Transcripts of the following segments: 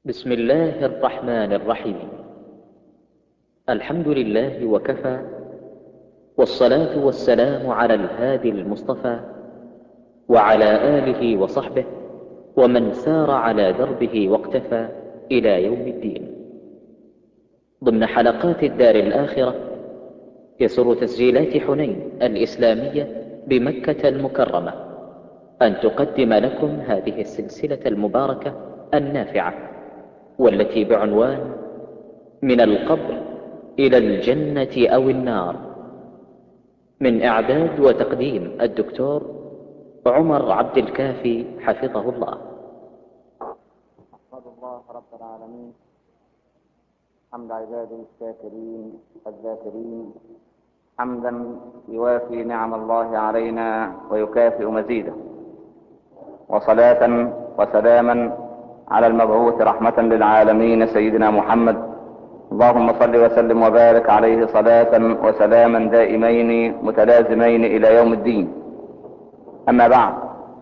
بسم الله الرحمن الرحيم الحمد لله وكفى والصلاة والسلام على الهادي المصطفى وعلى آله وصحبه ومن سار على دربه واقتفى إلى يوم الدين ضمن حلقات الدار الآخرة يسر تسجيلات حنين الإسلامية بمكة المكرمة أن تقدم لكم هذه السلسلة المباركة النافعة والتي بعنوان من القبر إلى الجنة أو النار من إعداد وتقديم الدكتور عمر عبد الكافي حفظه الله أحمد الله رب العالمين حمد عباده الشاكرين الذاكرين حمدا يوافي نعم الله علينا ويكافئ مزيده وصلاة وسلاما على المبعوث رحمة للعالمين سيدنا محمد اللهم صل وسلم وبارك عليه صلاة وسلاما دائمين متلازمين الى يوم الدين اما بعد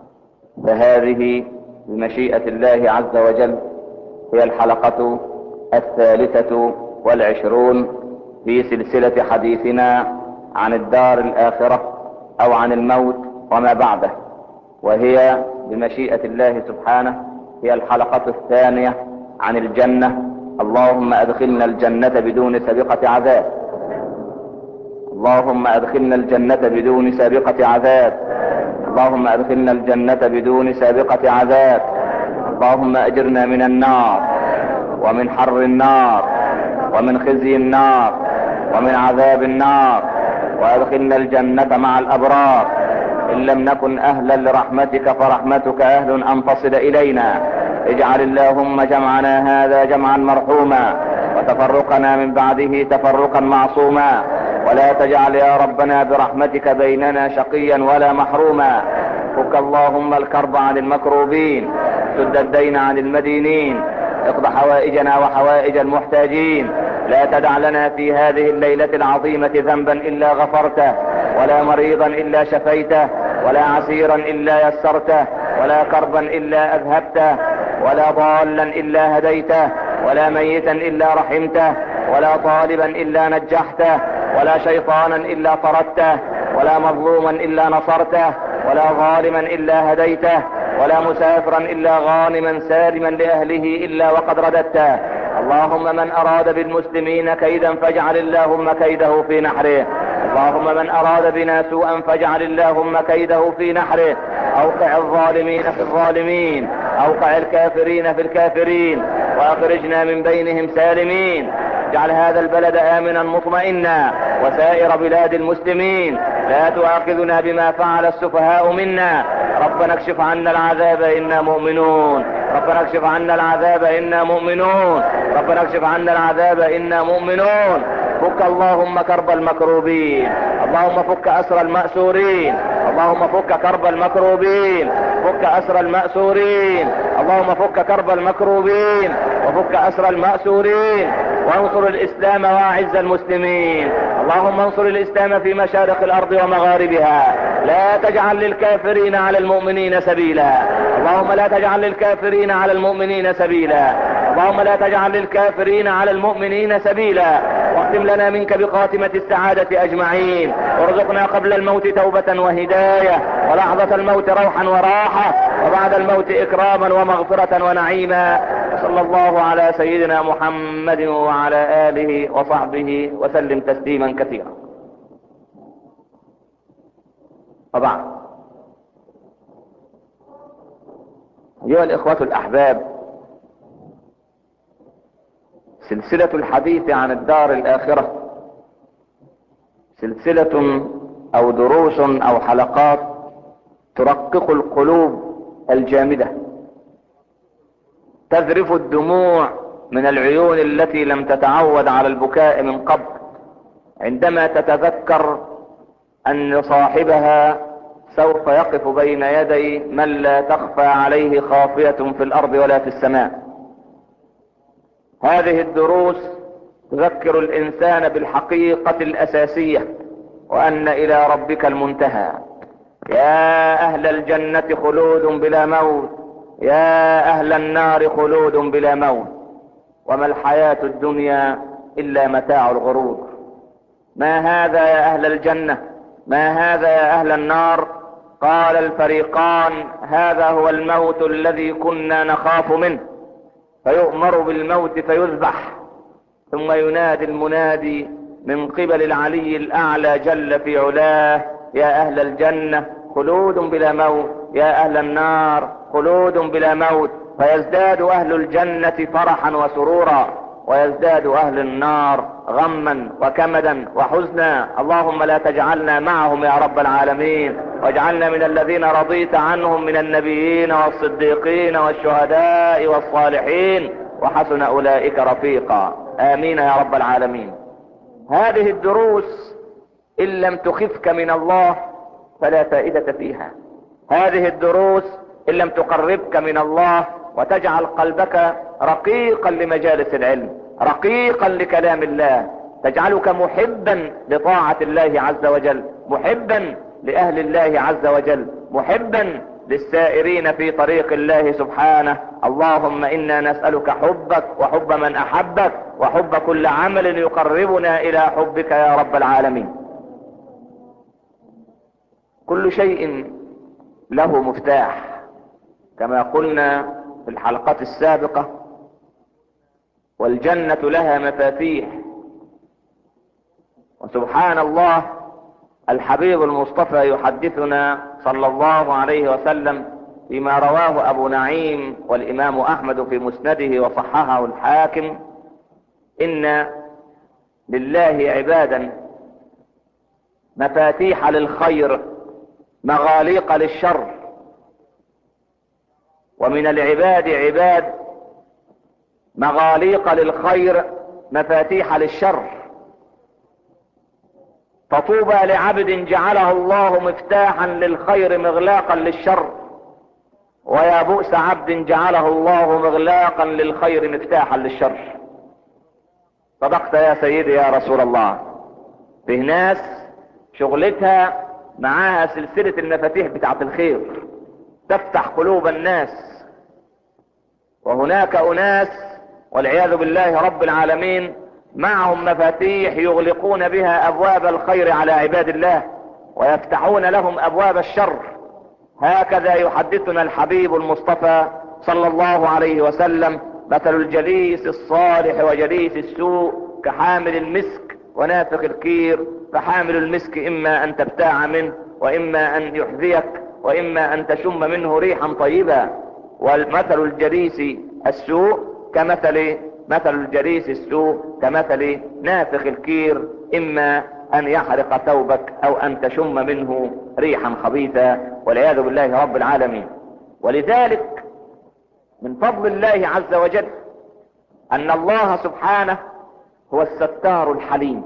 فهذه بمشيئة الله عز وجل هي الحلقة الثالثة والعشرون في سلسلة حديثنا عن الدار الآخرة أو عن الموت وما بعده وهي بمشيئة الله سبحانه هي الحلقة الثانية عن الجنة اللهم أدخلنا الجنة بدون سابقة عذاب اللهم أدخلنا الجنة بدون سابقة عذاب اللهم أدخلنا الجنة بدون سابقة عذاب اللهم أجرنا من النار ومن حر النار ومن خزي النار ومن عذاب النار وأدخلنا الجنة مع الأبرار إن لم نكن أهلا لرحمتك فرحمتك أهل أن تصل إلينا اجعل اللهم جمعنا هذا جمعا مرحوما وتفرقنا من بعده تفرقا معصوما ولا تجعل يا ربنا برحمتك بيننا شقيا ولا محروما فك اللهم الكرب عن المكروبين سد الدين عن المدينين اقض حوائجنا وحوائج المحتاجين لا تدع لنا في هذه الليلة العظيمة ذنبا الا غفرته ولا مريضا الا شفيته ولا عسيرا الا يسرته ولا كربا الا اذهبته ولا ضالا الا هديته ولا ميتا الا رحمته ولا طالبا الا نجحته ولا شيطانا الا طردته ولا مظلوما الا نصرته ولا ظالما الا هديته ولا مسافرا الا غانما سالما لاهله الا وقد رددته اللهم من اراد بالمسلمين كيدا فاجعل اللهم كيده في نحره اللهم من اراد بنا سوءا فاجعل اللهم كيده في نحره اوقع الظالمين في الظالمين اوقع الكافرين في الكافرين واخرجنا من بينهم سالمين اجعل هذا البلد امنا مطمئنا وسائر بلاد المسلمين لا تؤاخذنا بما فعل السفهاء منا ربنا اكشف عنا العذاب انا مؤمنون ربنا اكشف عنا العذاب انا مؤمنون ربنا اكشف عنا العذاب انا مؤمنون فك اللهم كرب المكروبين اللهم فك اسر المأسورين اللهم فك كرب المكروبين فك اسر المأسورين اللهم فك كرب المكروبين وفك اسر المأسورين وانصر الاسلام واعز المسلمين اللهم انصر الاسلام في مشارق الارض ومغاربها لا تجعل للكافرين على المؤمنين سبيلا اللهم لا تجعل للكافرين على المؤمنين سبيلا اللهم لا تجعل للكافرين على المؤمنين سبيلا واختم لنا منك بخاتمة السعادة اجمعين وارزقنا قبل الموت توبة وهداية ولحظة الموت روحا وراحة وبعد الموت اكراما ومغفرة ونعيما صلى الله على سيدنا محمد وعلى اله وصحبه وسلم تسليما كثيرا وبعد ايها الاخوة الاحباب سلسلة الحديث عن الدار الاخرة سلسلة او دروس او حلقات ترقق القلوب الجامدة تذرف الدموع من العيون التي لم تتعود على البكاء من قبل عندما تتذكر ان صاحبها سوف يقف بين يدي من لا تخفى عليه خافية في الارض ولا في السماء هذه الدروس تذكر الانسان بالحقيقة الاساسية وان الى ربك المنتهى يا اهل الجنة خلود بلا موت يا اهل النار خلود بلا موت وما الحياة الدنيا الا متاع الغرور ما هذا يا اهل الجنة ما هذا يا اهل النار قال الفريقان هذا هو الموت الذي كنا نخاف منه فيؤمر بالموت فيذبح ثم ينادي المنادي من قبل العلي الاعلى جل في علاه يا اهل الجنة خلود بلا موت يا اهل النار خلود بلا موت فيزداد اهل الجنة فرحا وسرورا ويزداد اهل النار غما وكمدا وحزنا اللهم لا تجعلنا معهم يا رب العالمين واجعلنا من الذين رضيت عنهم من النبيين والصديقين والشهداء والصالحين وحسن اولئك رفيقا امين يا رب العالمين هذه الدروس ان لم تخفك من الله فلا فائدة فيها هذه الدروس ان لم تقربك من الله وتجعل قلبك رقيقا لمجالس العلم رقيقا لكلام الله تجعلك محبا لطاعة الله عز وجل محبا لأهل الله عز وجل محبا للسائرين في طريق الله سبحانه اللهم إنا نسألك حبك وحب من أحبك وحب كل عمل يقربنا إلى حبك يا رب العالمين كل شيء له مفتاح كما قلنا في الحلقات السابقة والجنة لها مفاتيح وسبحان الله الحبيب المصطفى يحدثنا صلى الله عليه وسلم فيما رواه ابو نعيم والامام احمد في مسنده وصححه الحاكم ان لله عبادا مفاتيح للخير مغاليق للشر ومن العباد عباد مغاليق للخير مفاتيح للشر فطوبى لعبد جعله الله مفتاحا للخير مغلاقا للشر ويا بؤس عبد جعله الله مغلاقا للخير مفتاحا للشر صدقت يا سيدي يا رسول الله في ناس شغلتها معاها سلسلة المفاتيح بتاعت الخير تفتح قلوب الناس وهناك اناس والعياذ بالله رب العالمين معهم مفاتيح يغلقون بها ابواب الخير على عباد الله ويفتحون لهم ابواب الشر هكذا يحدثنا الحبيب المصطفى صلى الله عليه وسلم مثل الجليس الصالح وجليس السوء كحامل المسك ونافخ الكير فحامل المسك اما ان تبتاع منه واما ان يحذيك واما ان تشم منه ريحا طيبا والمثل الجليس السوء كمثل مثل الجليس السوء كمثل نافخ الكير اما ان يحرق ثوبك او ان تشم منه ريحا خبيثا والعياذ بالله رب العالمين ولذلك من فضل الله عز وجل ان الله سبحانه هو الستار الحليم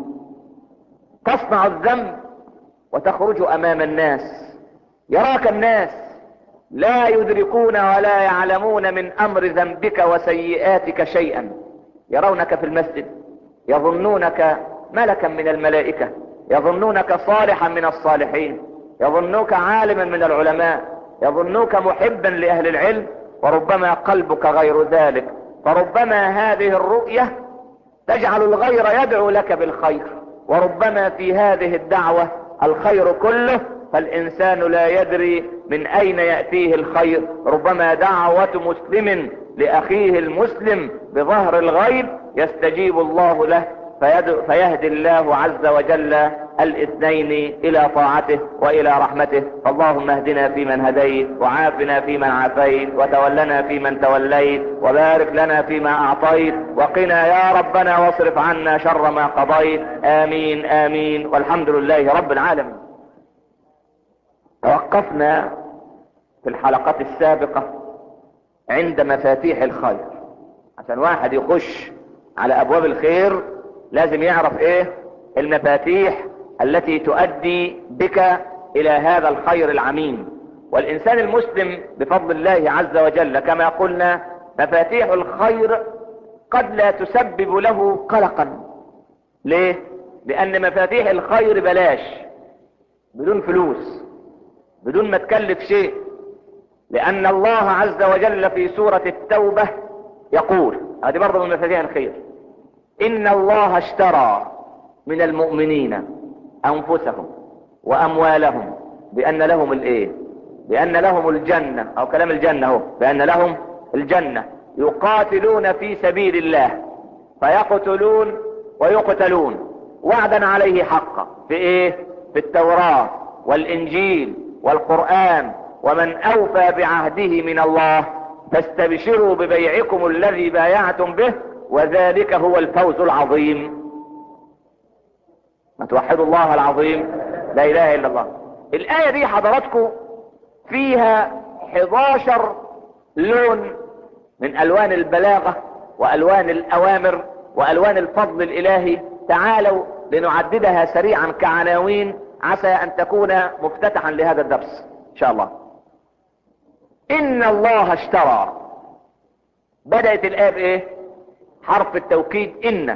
تصنع الذنب وتخرج امام الناس يراك الناس لا يدركون ولا يعلمون من امر ذنبك وسيئاتك شيئا يرونك في المسجد يظنونك ملكا من الملائكة يظنونك صالحا من الصالحين يظنوك عالما من العلماء يظنوك محبا لأهل العلم وربما قلبك غير ذلك فربما هذه الرؤية تجعل الغير يدعو لك بالخير وربما في هذه الدعوة الخير كله فالإنسان لا يدري من أين يأتيه الخير ربما دعوة مسلم لأخيه المسلم بظهر الغيب يستجيب الله له فيهدي الله عز وجل الاثنين الى طاعته والى رحمته اللهم اهدنا فيمن هديت وعافنا فيمن عافيت وتولنا فيمن توليت وبارك لنا فيما اعطيت وقنا يا ربنا واصرف عنا شر ما قضيت امين امين والحمد لله رب العالمين توقفنا في الحلقات السابقة عند مفاتيح الخير عشان واحد يخش على ابواب الخير لازم يعرف ايه المفاتيح التي تؤدي بك الى هذا الخير العميم والانسان المسلم بفضل الله عز وجل كما قلنا مفاتيح الخير قد لا تسبب له قلقا ليه لان مفاتيح الخير بلاش بدون فلوس بدون ما تكلف شيء لان الله عز وجل في سورة التوبة يقول هذه برضه من مفاتيح الخير ان الله اشترى من المؤمنين انفسهم واموالهم بان لهم الايه بان لهم الجنة او كلام الجنة هو بان لهم الجنة يقاتلون في سبيل الله فيقتلون ويقتلون وعدا عليه حقا في ايه في التوراة والانجيل والقرآن ومن اوفى بعهده من الله فاستبشروا ببيعكم الذي بايعتم به وذلك هو الفوز العظيم ما توحدوا الله العظيم لا اله الا الله الاية دي حضراتكم فيها 11 لون من الوان البلاغة والوان الاوامر والوان الفضل الالهي تعالوا لنعددها سريعا كعناوين عسى ان تكون مفتتحا لهذا الدرس ان شاء الله ان الله اشترى بدأت الآية بايه حرف التوكيد ان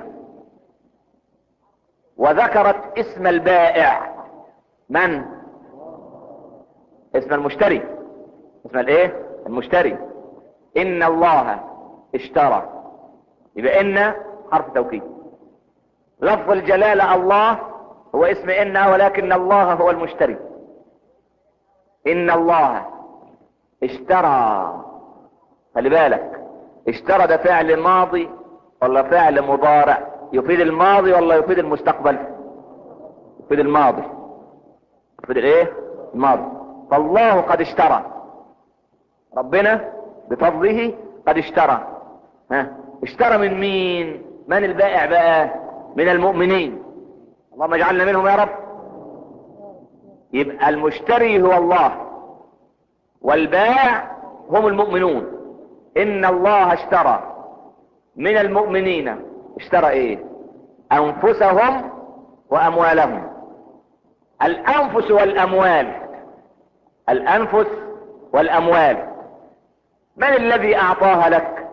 وذكرت اسم البائع من اسم المشتري اسم الايه المشتري ان الله اشترى يبقى ان حرف توكيد لفظ الجلالة الله هو اسم ان ولكن الله هو المشتري ان الله اشترى خلي بالك اشترى ده فعل ماضي ولا فعل مضارع يفيد الماضي ولا يفيد المستقبل يفيد الماضي يفيد الايه الماضي فالله قد اشترى ربنا بفضله قد اشترى ها اشترى من مين من البائع بقى من المؤمنين اللهم اجعلنا منهم يا رب يبقى المشتري هو الله والبائع هم المؤمنون ان الله اشترى من المؤمنين اشترى ايه انفسهم واموالهم الانفس والاموال الانفس والاموال من الذي اعطاها لك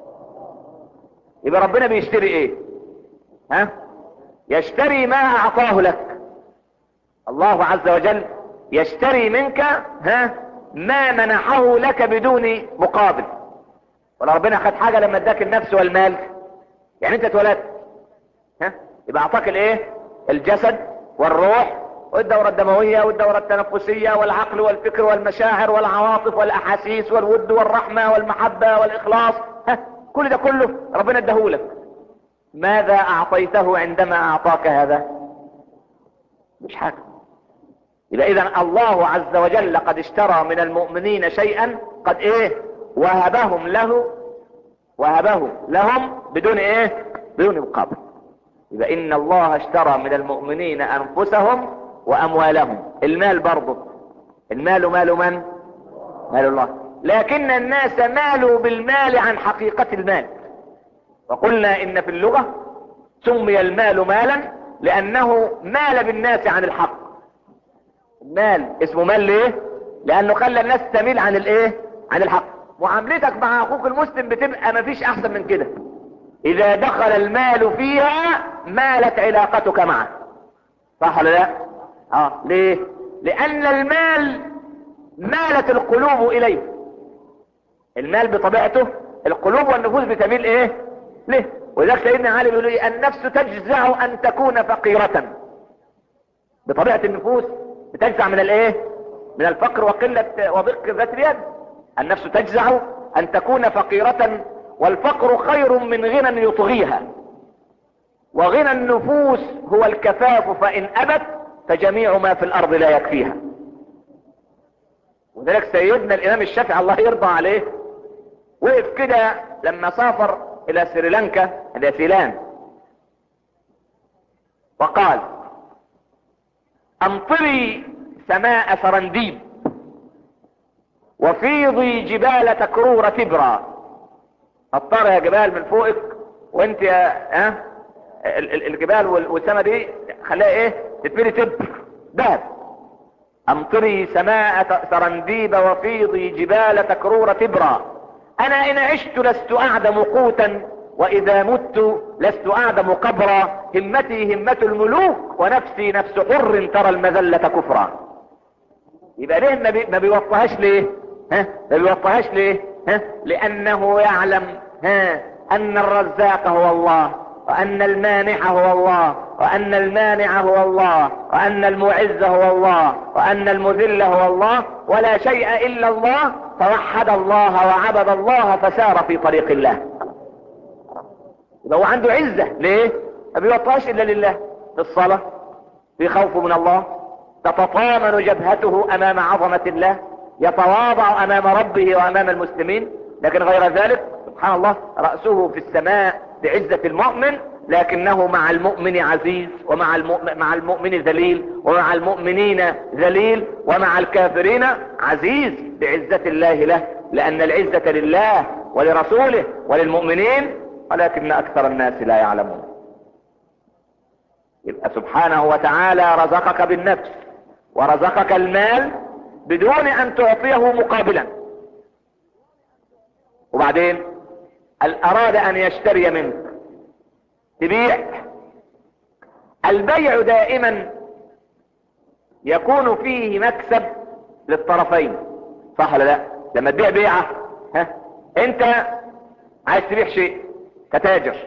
يبقى ربنا بيشتري ايه ها يشتري ما اعطاه لك الله عز وجل يشتري منك ها ما منحه لك بدون مقابل ولا ربنا خد حاجة لما اداك النفس والمال يعني انت اتولدت ها يبقى اعطاك الايه الجسد والروح والدورة الدموية والدورة التنفسية والعقل والفكر والمشاعر والعواطف والاحاسيس والود والرحمة والمحبة والاخلاص ها كل ده كله ربنا اداهولك ماذا اعطيته عندما اعطاك هذا مش حاجة يبقى اذا الله عز وجل قد اشترى من المؤمنين شيئا قد ايه وهبهم له وهبه لهم بدون ايه بدون مقابل يبقى ان الله اشترى من المؤمنين انفسهم واموالهم المال برضه المال مال من مال الله لكن الناس مالوا بالمال عن حقيقة المال وقلنا ان في اللغة سمي المال مالا لانه مال بالناس عن الحق المال اسمه مال ليه لانه خلى الناس تميل عن الايه عن الحق معاملتك مع اخوك المسلم بتبقى مفيش احسن من كده اذا دخل المال فيها مالت علاقتك معه صح ولا لا اه ليه لان المال مالت القلوب اليه المال بطبيعته القلوب والنفوس بتميل ايه ليه ولذلك سيدنا علي بيقول ايه النفس تجزع ان تكون فقيرة بطبيعة النفوس بتجزع من الايه من الفقر وقلة وضيق ذات اليد النفس تجزع ان تكون فقيرة والفقر خير من غنى يطغيها وغنى النفوس هو الكفاف فان ابت فجميع ما في الارض لا يكفيها وذلك سيدنا الامام الشافعي الله يرضى عليه وقف كده لما سافر الى سريلانكا الى سيلان وقال امطري سماء سرنديب وفيضي جبال تكرور تبرى اطر يا جبال من فوقك وانت يا ها الجبال والسماء دي خليها ايه تتملي تبر دهب امطري سماء سرنديب وفيضي جبال تكرور تبرى انا ان عشت لست اعدم قوتا واذا مت لست اعدم قبرا همتي همة الملوك ونفسي نفس حر ترى المذلة كفرا يبقى ليه ما, بي ما بيوطهاش ليه ها ما بيوطهاش ليه ها لانه يعلم ها ان الرزاق هو الله وان المانع هو الله وان المانع هو الله وان المعز هو الله وان المذل هو الله ولا شيء الا الله فوحد الله وعبد الله فسار في طريق الله يبقى هو عنده عزة ليه ما بيوطاش الا لله في الصلاة في خوف من الله تتطامن جبهته امام عظمة الله يتواضع امام ربه وامام المسلمين لكن غير ذلك سبحان الله رأسه في السماء بعزة المؤمن لكنه مع المؤمن عزيز ومع المؤمن, مع المؤمن ذليل ومع المؤمنين ذليل ومع الكافرين عزيز بعزة الله له لأن العزة لله ولرسوله وللمؤمنين ولكن أكثر الناس لا يعلمون يبقى سبحانه وتعالى رزقك بالنفس ورزقك المال بدون أن تعطيه مقابلا وبعدين أراد أن يشتري منك تبيع البيع دائما يكون فيه مكسب للطرفين صح ولا لا لما تبيع بيعة ها انت عايز تبيع شيء كتاجر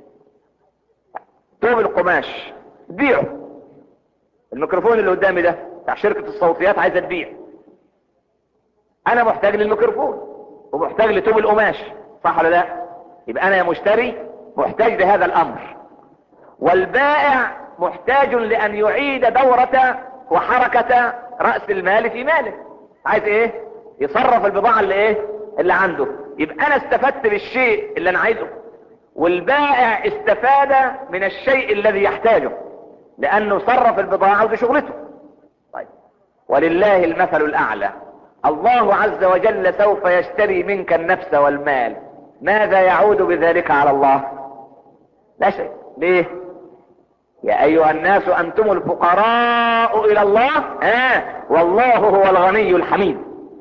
طوب القماش تبيعه الميكروفون اللي قدامي ده بتاع شركة الصوتيات عايزة تبيع انا محتاج للميكروفون ومحتاج لطوب القماش صح ولا لا يبقى انا يا مشتري محتاج لهذا الامر والبائع محتاج لان يعيد دورة وحركة رأس المال في ماله عايز ايه يصرف البضاعة اللي ايه اللي عنده يبقى انا استفدت بالشيء اللي انا عايزه والبائع استفاد من الشيء الذي يحتاجه لانه صرف البضاعة ودي شغلته طيب ولله المثل الاعلى الله عز وجل سوف يشتري منك النفس والمال ماذا يعود بذلك على الله لا شيء ليه يا ايها الناس انتم الفقراء الى الله آه والله هو الغني الحميد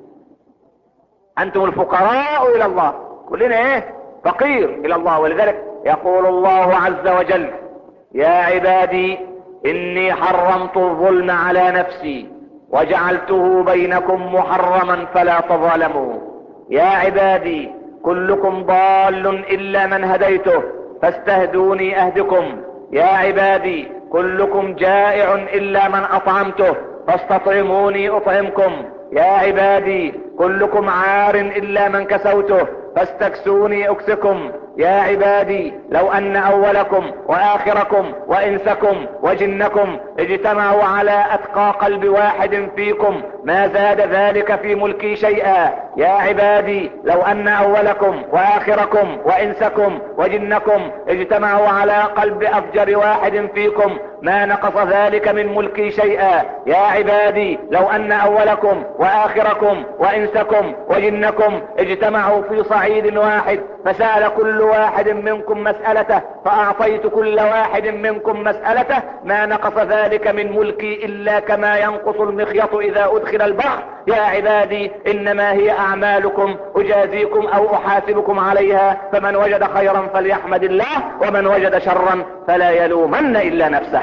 انتم الفقراء الى الله كلنا ايه فقير الى الله ولذلك يقول الله عز وجل يا عبادي اني حرمت الظلم على نفسي وجعلته بينكم محرما فلا تظالموا يا عبادي كلكم ضال الا من هديته فاستهدوني اهدكم يا عبادي كلكم جائع الا من اطعمته فاستطعموني اطعمكم يا عبادي كلكم عار الا من كسوته فاستكسوني اكسكم يا عبادي لو ان اولكم واخركم وانسكم وجنكم اجتمعوا على اتقى قلب واحد فيكم ما زاد ذلك في ملكي شيئا يا عبادي لو ان اولكم واخركم وانسكم وجنكم اجتمعوا على قلب افجر واحد فيكم ما نقص ذلك من ملكي شيئا يا عبادي لو ان اولكم واخركم وانسكم وجنكم اجتمعوا في صعيد واحد فسأل كل واحد منكم مسألته فاعطيت كل واحد منكم مسألته ما نقص ذلك من ملكي الا كما ينقص المخيط اذا ادخل البحر يا عبادي انما هي اعمالكم اجازيكم او احاسبكم عليها فمن وجد خيرا فليحمد الله ومن وجد شرا فلا يلومن الا نفسه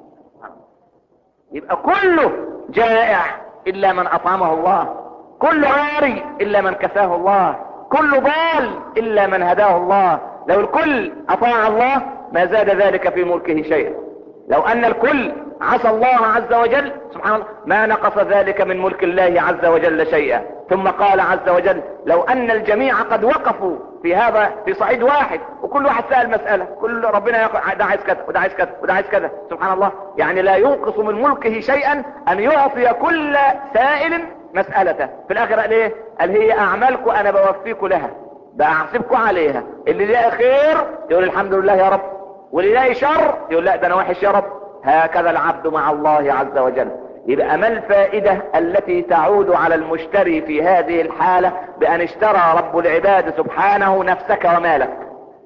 يبقى كله جائع الا من اطعمه الله كل عاري الا من كفاه الله كل ضال الا من هداه الله لو الكل اطاع الله ما زاد ذلك في ملكه شيئا لو ان الكل عصى الله عز وجل سبحان الله ما نقص ذلك من ملك الله عز وجل شيئا ثم قال عز وجل لو ان الجميع قد وقفوا في هذا في صعيد واحد وكل واحد سأل مسألة كل ربنا يقول ده عايز كذا وده عايز كذا وده عايز كذا سبحان الله يعني لا ينقص من ملكه شيئا ان يعطي كل سائل مسألته في الاخر قال ايه قال هي اعمالكم انا بوفيكم لها بأحسبكم عليها اللي لاقي خير يقول الحمد لله يا رب واللي لاقي شر يقول لا ده انا وحش يا رب هكذا العبد مع الله عز وجل يبقى ما الفائدة التي تعود على المشتري في هذه الحالة بأن اشترى رب العباد سبحانه نفسك ومالك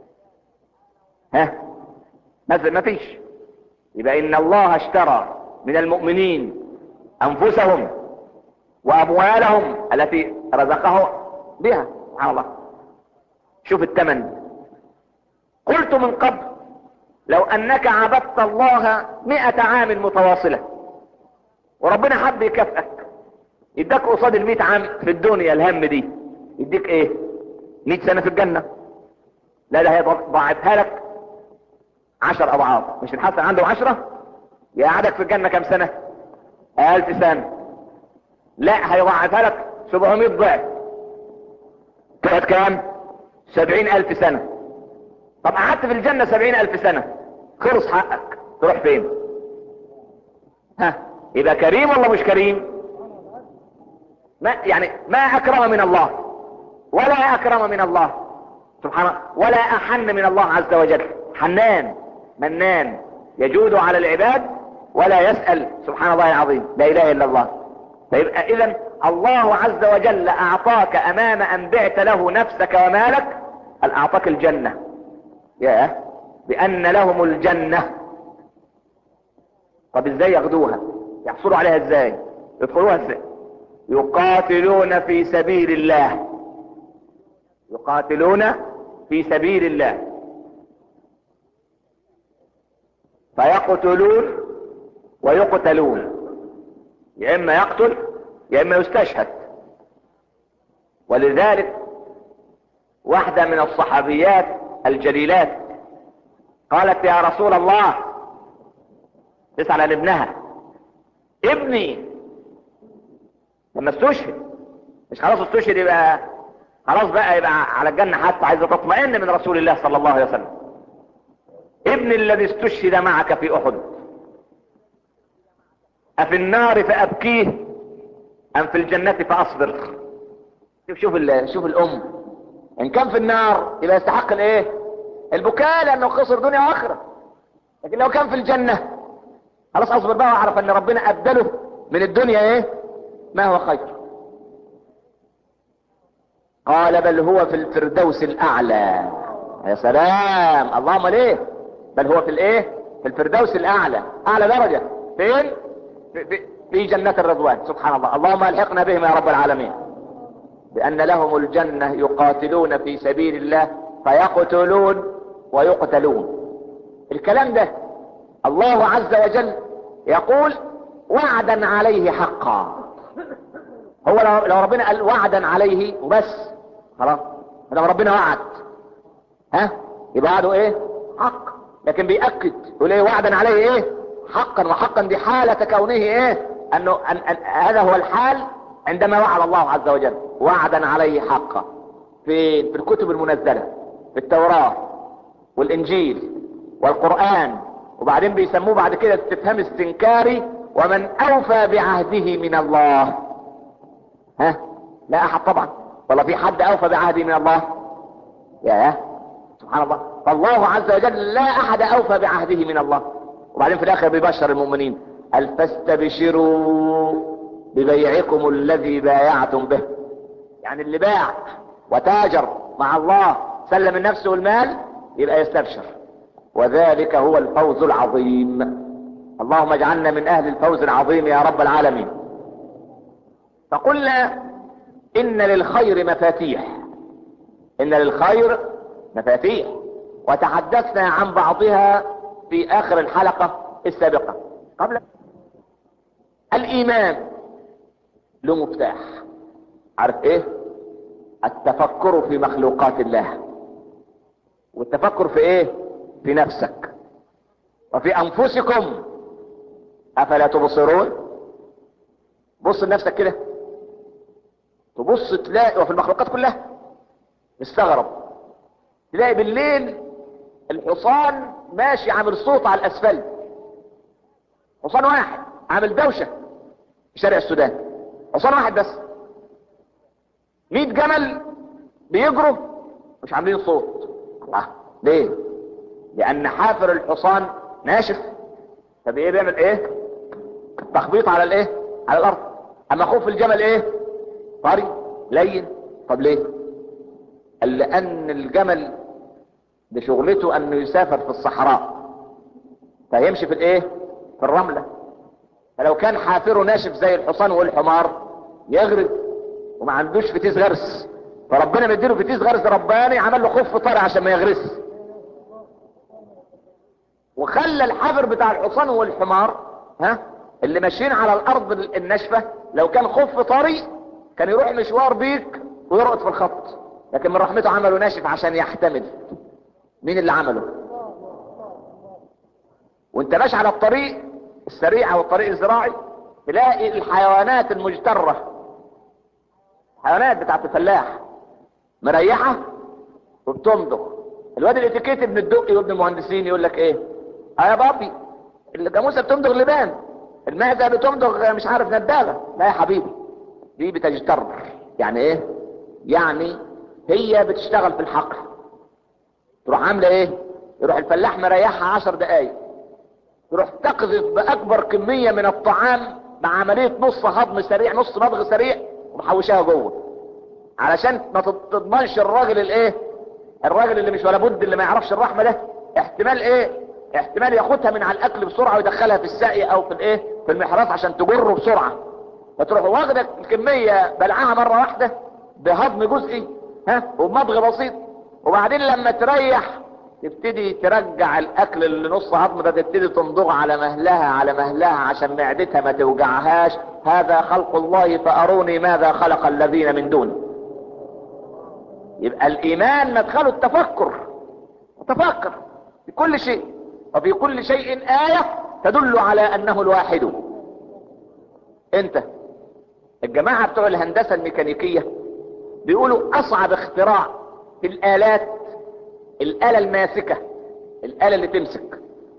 ها ما فيش يبقى إن الله اشترى من المؤمنين أنفسهم وأموالهم التي رزقه بها سبحان الله شوف الثمن قلت من قبل لو أنك عبدت الله مئة عام متواصلة وربنا حب يكافئك يديك قصاد المئة عام في الدنيا الهم دي يديك ايه مئة سنة في الجنة لا ده هيضاعفها لك عشر اضعاف مش الحسن عنده عشرة يقعدك في الجنة كم سنة الف سنة لا هيضاعفها لك 700 ضعف تقعد كام سبعين الف سنة طب قعدت في الجنة سبعين الف سنة خلص حقك تروح فين ها يبقى كريم ولا مش كريم ما يعني ما اكرم من الله ولا اكرم من الله سبحانه ولا احن من الله عز وجل حنان منان يجود على العباد ولا يسأل سبحان الله العظيم لا اله الا الله فيبقى اذا الله عز وجل اعطاك امام ان بعت له نفسك ومالك قال اعطاك الجنة يا بان لهم الجنة طب ازاي ياخدوها يحصلوا عليها ازاي يدخلوها ازاي يقاتلون في سبيل الله يقاتلون في سبيل الله فيقتلون ويقتلون يا اما يقتل يا اما يستشهد ولذلك واحدة من الصحابيات الجليلات قالت يا رسول الله تسأل عن ابنها ابني لما استشهد مش خلاص استشهد يبقى خلاص بقى يبقى على الجنة حتى عايزة تطمئن من رسول الله صلى الله عليه وسلم ابن الذي استشهد معك في احد افي النار فابكيه ام في الجنة فاصبر شوف شوف شوف الام ان كان في النار يبقى يستحق الايه البكاء لانه خسر دنيا واخره لكن لو كان في الجنة خلاص اصبر بقى واعرف ان ربنا ابدله من الدنيا ايه ما هو خير قال بل هو في الفردوس الاعلى يا سلام اللهم ليه بل هو في الايه في الفردوس الاعلى اعلى درجة فين في, في, في جنة الرضوان سبحان الله اللهم الحقنا بهم يا رب العالمين بان لهم الجنة يقاتلون في سبيل الله فيقتلون ويقتلون الكلام ده الله عز وجل يقول وعدا عليه حقا هو لو, لو ربنا قال وعدا عليه وبس خلاص لو ربنا وعد ها يبقى وعده ايه حق لكن بيأكد يقول ايه وعدا عليه ايه حقا وحقا دي حالة كونه ايه انه أن أن هذا هو الحال عندما وعد الله عز وجل وعدا عليه حقا في في الكتب المنزلة في التوراة والانجيل والقرآن وبعدين بيسموه بعد كده استفهام استنكاري ومن اوفى بعهده من الله ها لا احد طبعا ولا في حد اوفى بعهده من الله يا سبحان الله فالله عز وجل لا احد اوفى بعهده من الله وبعدين في الاخر بيبشر المؤمنين قال فاستبشروا ببيعكم الذي بايعتم به يعني اللي باع وتاجر مع الله سلم النفس والمال يبقى يستبشر وذلك هو الفوز العظيم اللهم اجعلنا من اهل الفوز العظيم يا رب العالمين فقلنا ان للخير مفاتيح ان للخير مفاتيح وتحدثنا عن بعضها في اخر الحلقة السابقة قبل الايمان له مفتاح عارف ايه التفكر في مخلوقات الله والتفكر في ايه في نفسك وفي انفسكم افلا تبصرون بص لنفسك كده تبص تلاقي وفي المخلوقات كلها مستغرب تلاقي بالليل الحصان ماشي عامل صوت على الاسفلت حصان واحد عامل دوشة في شارع السودان حصان واحد بس مية جمل بيجروا مش عاملين صوت الله ليه لان حافر الحصان ناشف طب ايه بيعمل ايه تخبيط على الايه على الارض اما خوف الجمل ايه طري لين طب ليه قال لان الجمل بشغلته انه يسافر في الصحراء فيمشي في الايه في الرملة فلو كان حافره ناشف زي الحصان والحمار يغرق وما عندوش فتيس غرس فربنا مديله فتيس غرس رباني عمل له خف طري عشان ما يغرس وخلى الحافر بتاع الحصان والحمار ها اللي ماشيين على الارض الناشفه لو كان خف طري كان يروح مشوار بيك ويرقط في الخط لكن من رحمته عمله ناشف عشان يحتمل مين اللي عمله وانت ماشي على الطريق السريع او الطريق الزراعي تلاقي الحيوانات المجترة حيوانات بتاعت الفلاح مريحة وبتمضغ الواد الاتيكيت ابن الدقي وابن المهندسين يقول لك ايه اه يا بابي الجاموسه بتمضغ لبان المعزه بتمضغ مش عارف نداغه لا يا حبيبي دي بتجتر يعني ايه يعني هي بتشتغل في الحقل تروح عامله ايه يروح الفلاح مريحها عشر دقايق تروح تقذف باكبر كميه من الطعام مع عمليه نص هضم سريع نص مضغ سريع ومحوشاها جوه علشان ما تضمنش الراجل الايه الراجل اللي مش ولا بد اللي ما يعرفش الرحمه ده احتمال ايه احتمال ياخدها من على الاكل بسرعه ويدخلها في الساقي او في الايه في المحراث عشان تجره بسرعه فتروح واخده الكميه بلعها مره واحده بهضم جزئي ها وبمضغ بسيط وبعدين لما تريح تبتدي ترجع الاكل اللي نص هضم ده تبتدي تمضغ على مهلها على مهلها عشان معدتها ما توجعهاش هذا خلق الله فاروني ماذا خلق الذين من دونه يبقى الايمان مدخله التفكر تفكر في كل شيء وفي كل شيء آية تدل على انه الواحد انت الجماعة بتوع الهندسة الميكانيكية بيقولوا اصعب اختراع في الالات الالة الماسكة الالة اللي تمسك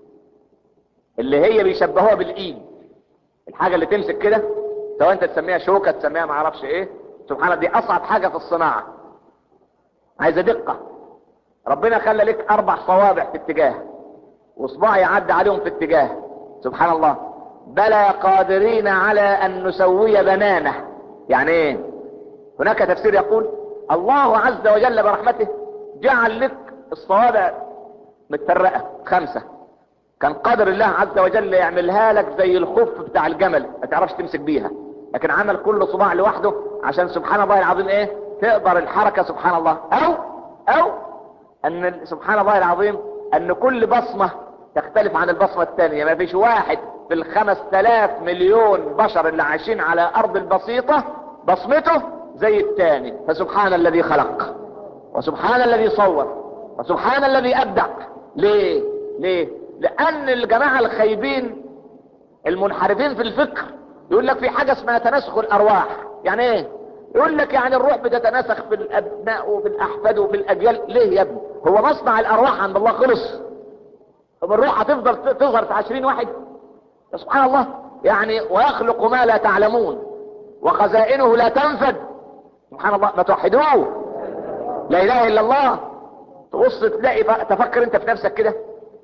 اللي هي بيشبهوها بالايد الحاجة اللي تمسك كده سواء انت تسميها شوكة تسميها معرفش ايه سبحان الله دي اصعب حاجة في الصناعة عايزة دقة ربنا خلى لك اربع صوابع في اتجاه وصباع يعدي عليهم في اتجاه سبحان الله بلى قادرين على ان نسوي بنانه يعني ايه هناك تفسير يقول الله عز وجل برحمته جعل لك الصوابع متفرقه خمسه كان قادر الله عز وجل يعملها لك زي الخف بتاع الجمل ما تعرفش تمسك بيها لكن عمل كل صباع لوحده عشان سبحان الله العظيم ايه تقدر الحركه سبحان الله او او ان سبحان الله العظيم ان كل بصمه تختلف عن البصمة الثانية ما فيش واحد في الخمس تلاف مليون بشر اللي عايشين على ارض البسيطة بصمته زي الثاني فسبحان الذي خلق وسبحان الذي صور وسبحان الذي ابدع ليه ليه لان الجماعة الخايبين المنحرفين في الفكر يقول لك في حاجة اسمها تناسخ الارواح يعني ايه يقول لك يعني الروح بتتناسخ في الابناء وفي الاحفاد وفي الاجيال ليه يا ابني هو مصنع الارواح عند الله خلص طب الروح هتفضل تظهر في عشرين واحد سبحان الله يعني ويخلق ما لا تعلمون وخزائنه لا تنفد سبحان الله ما توحدوه لا اله الا الله تبص تلاقي تفكر انت في نفسك كده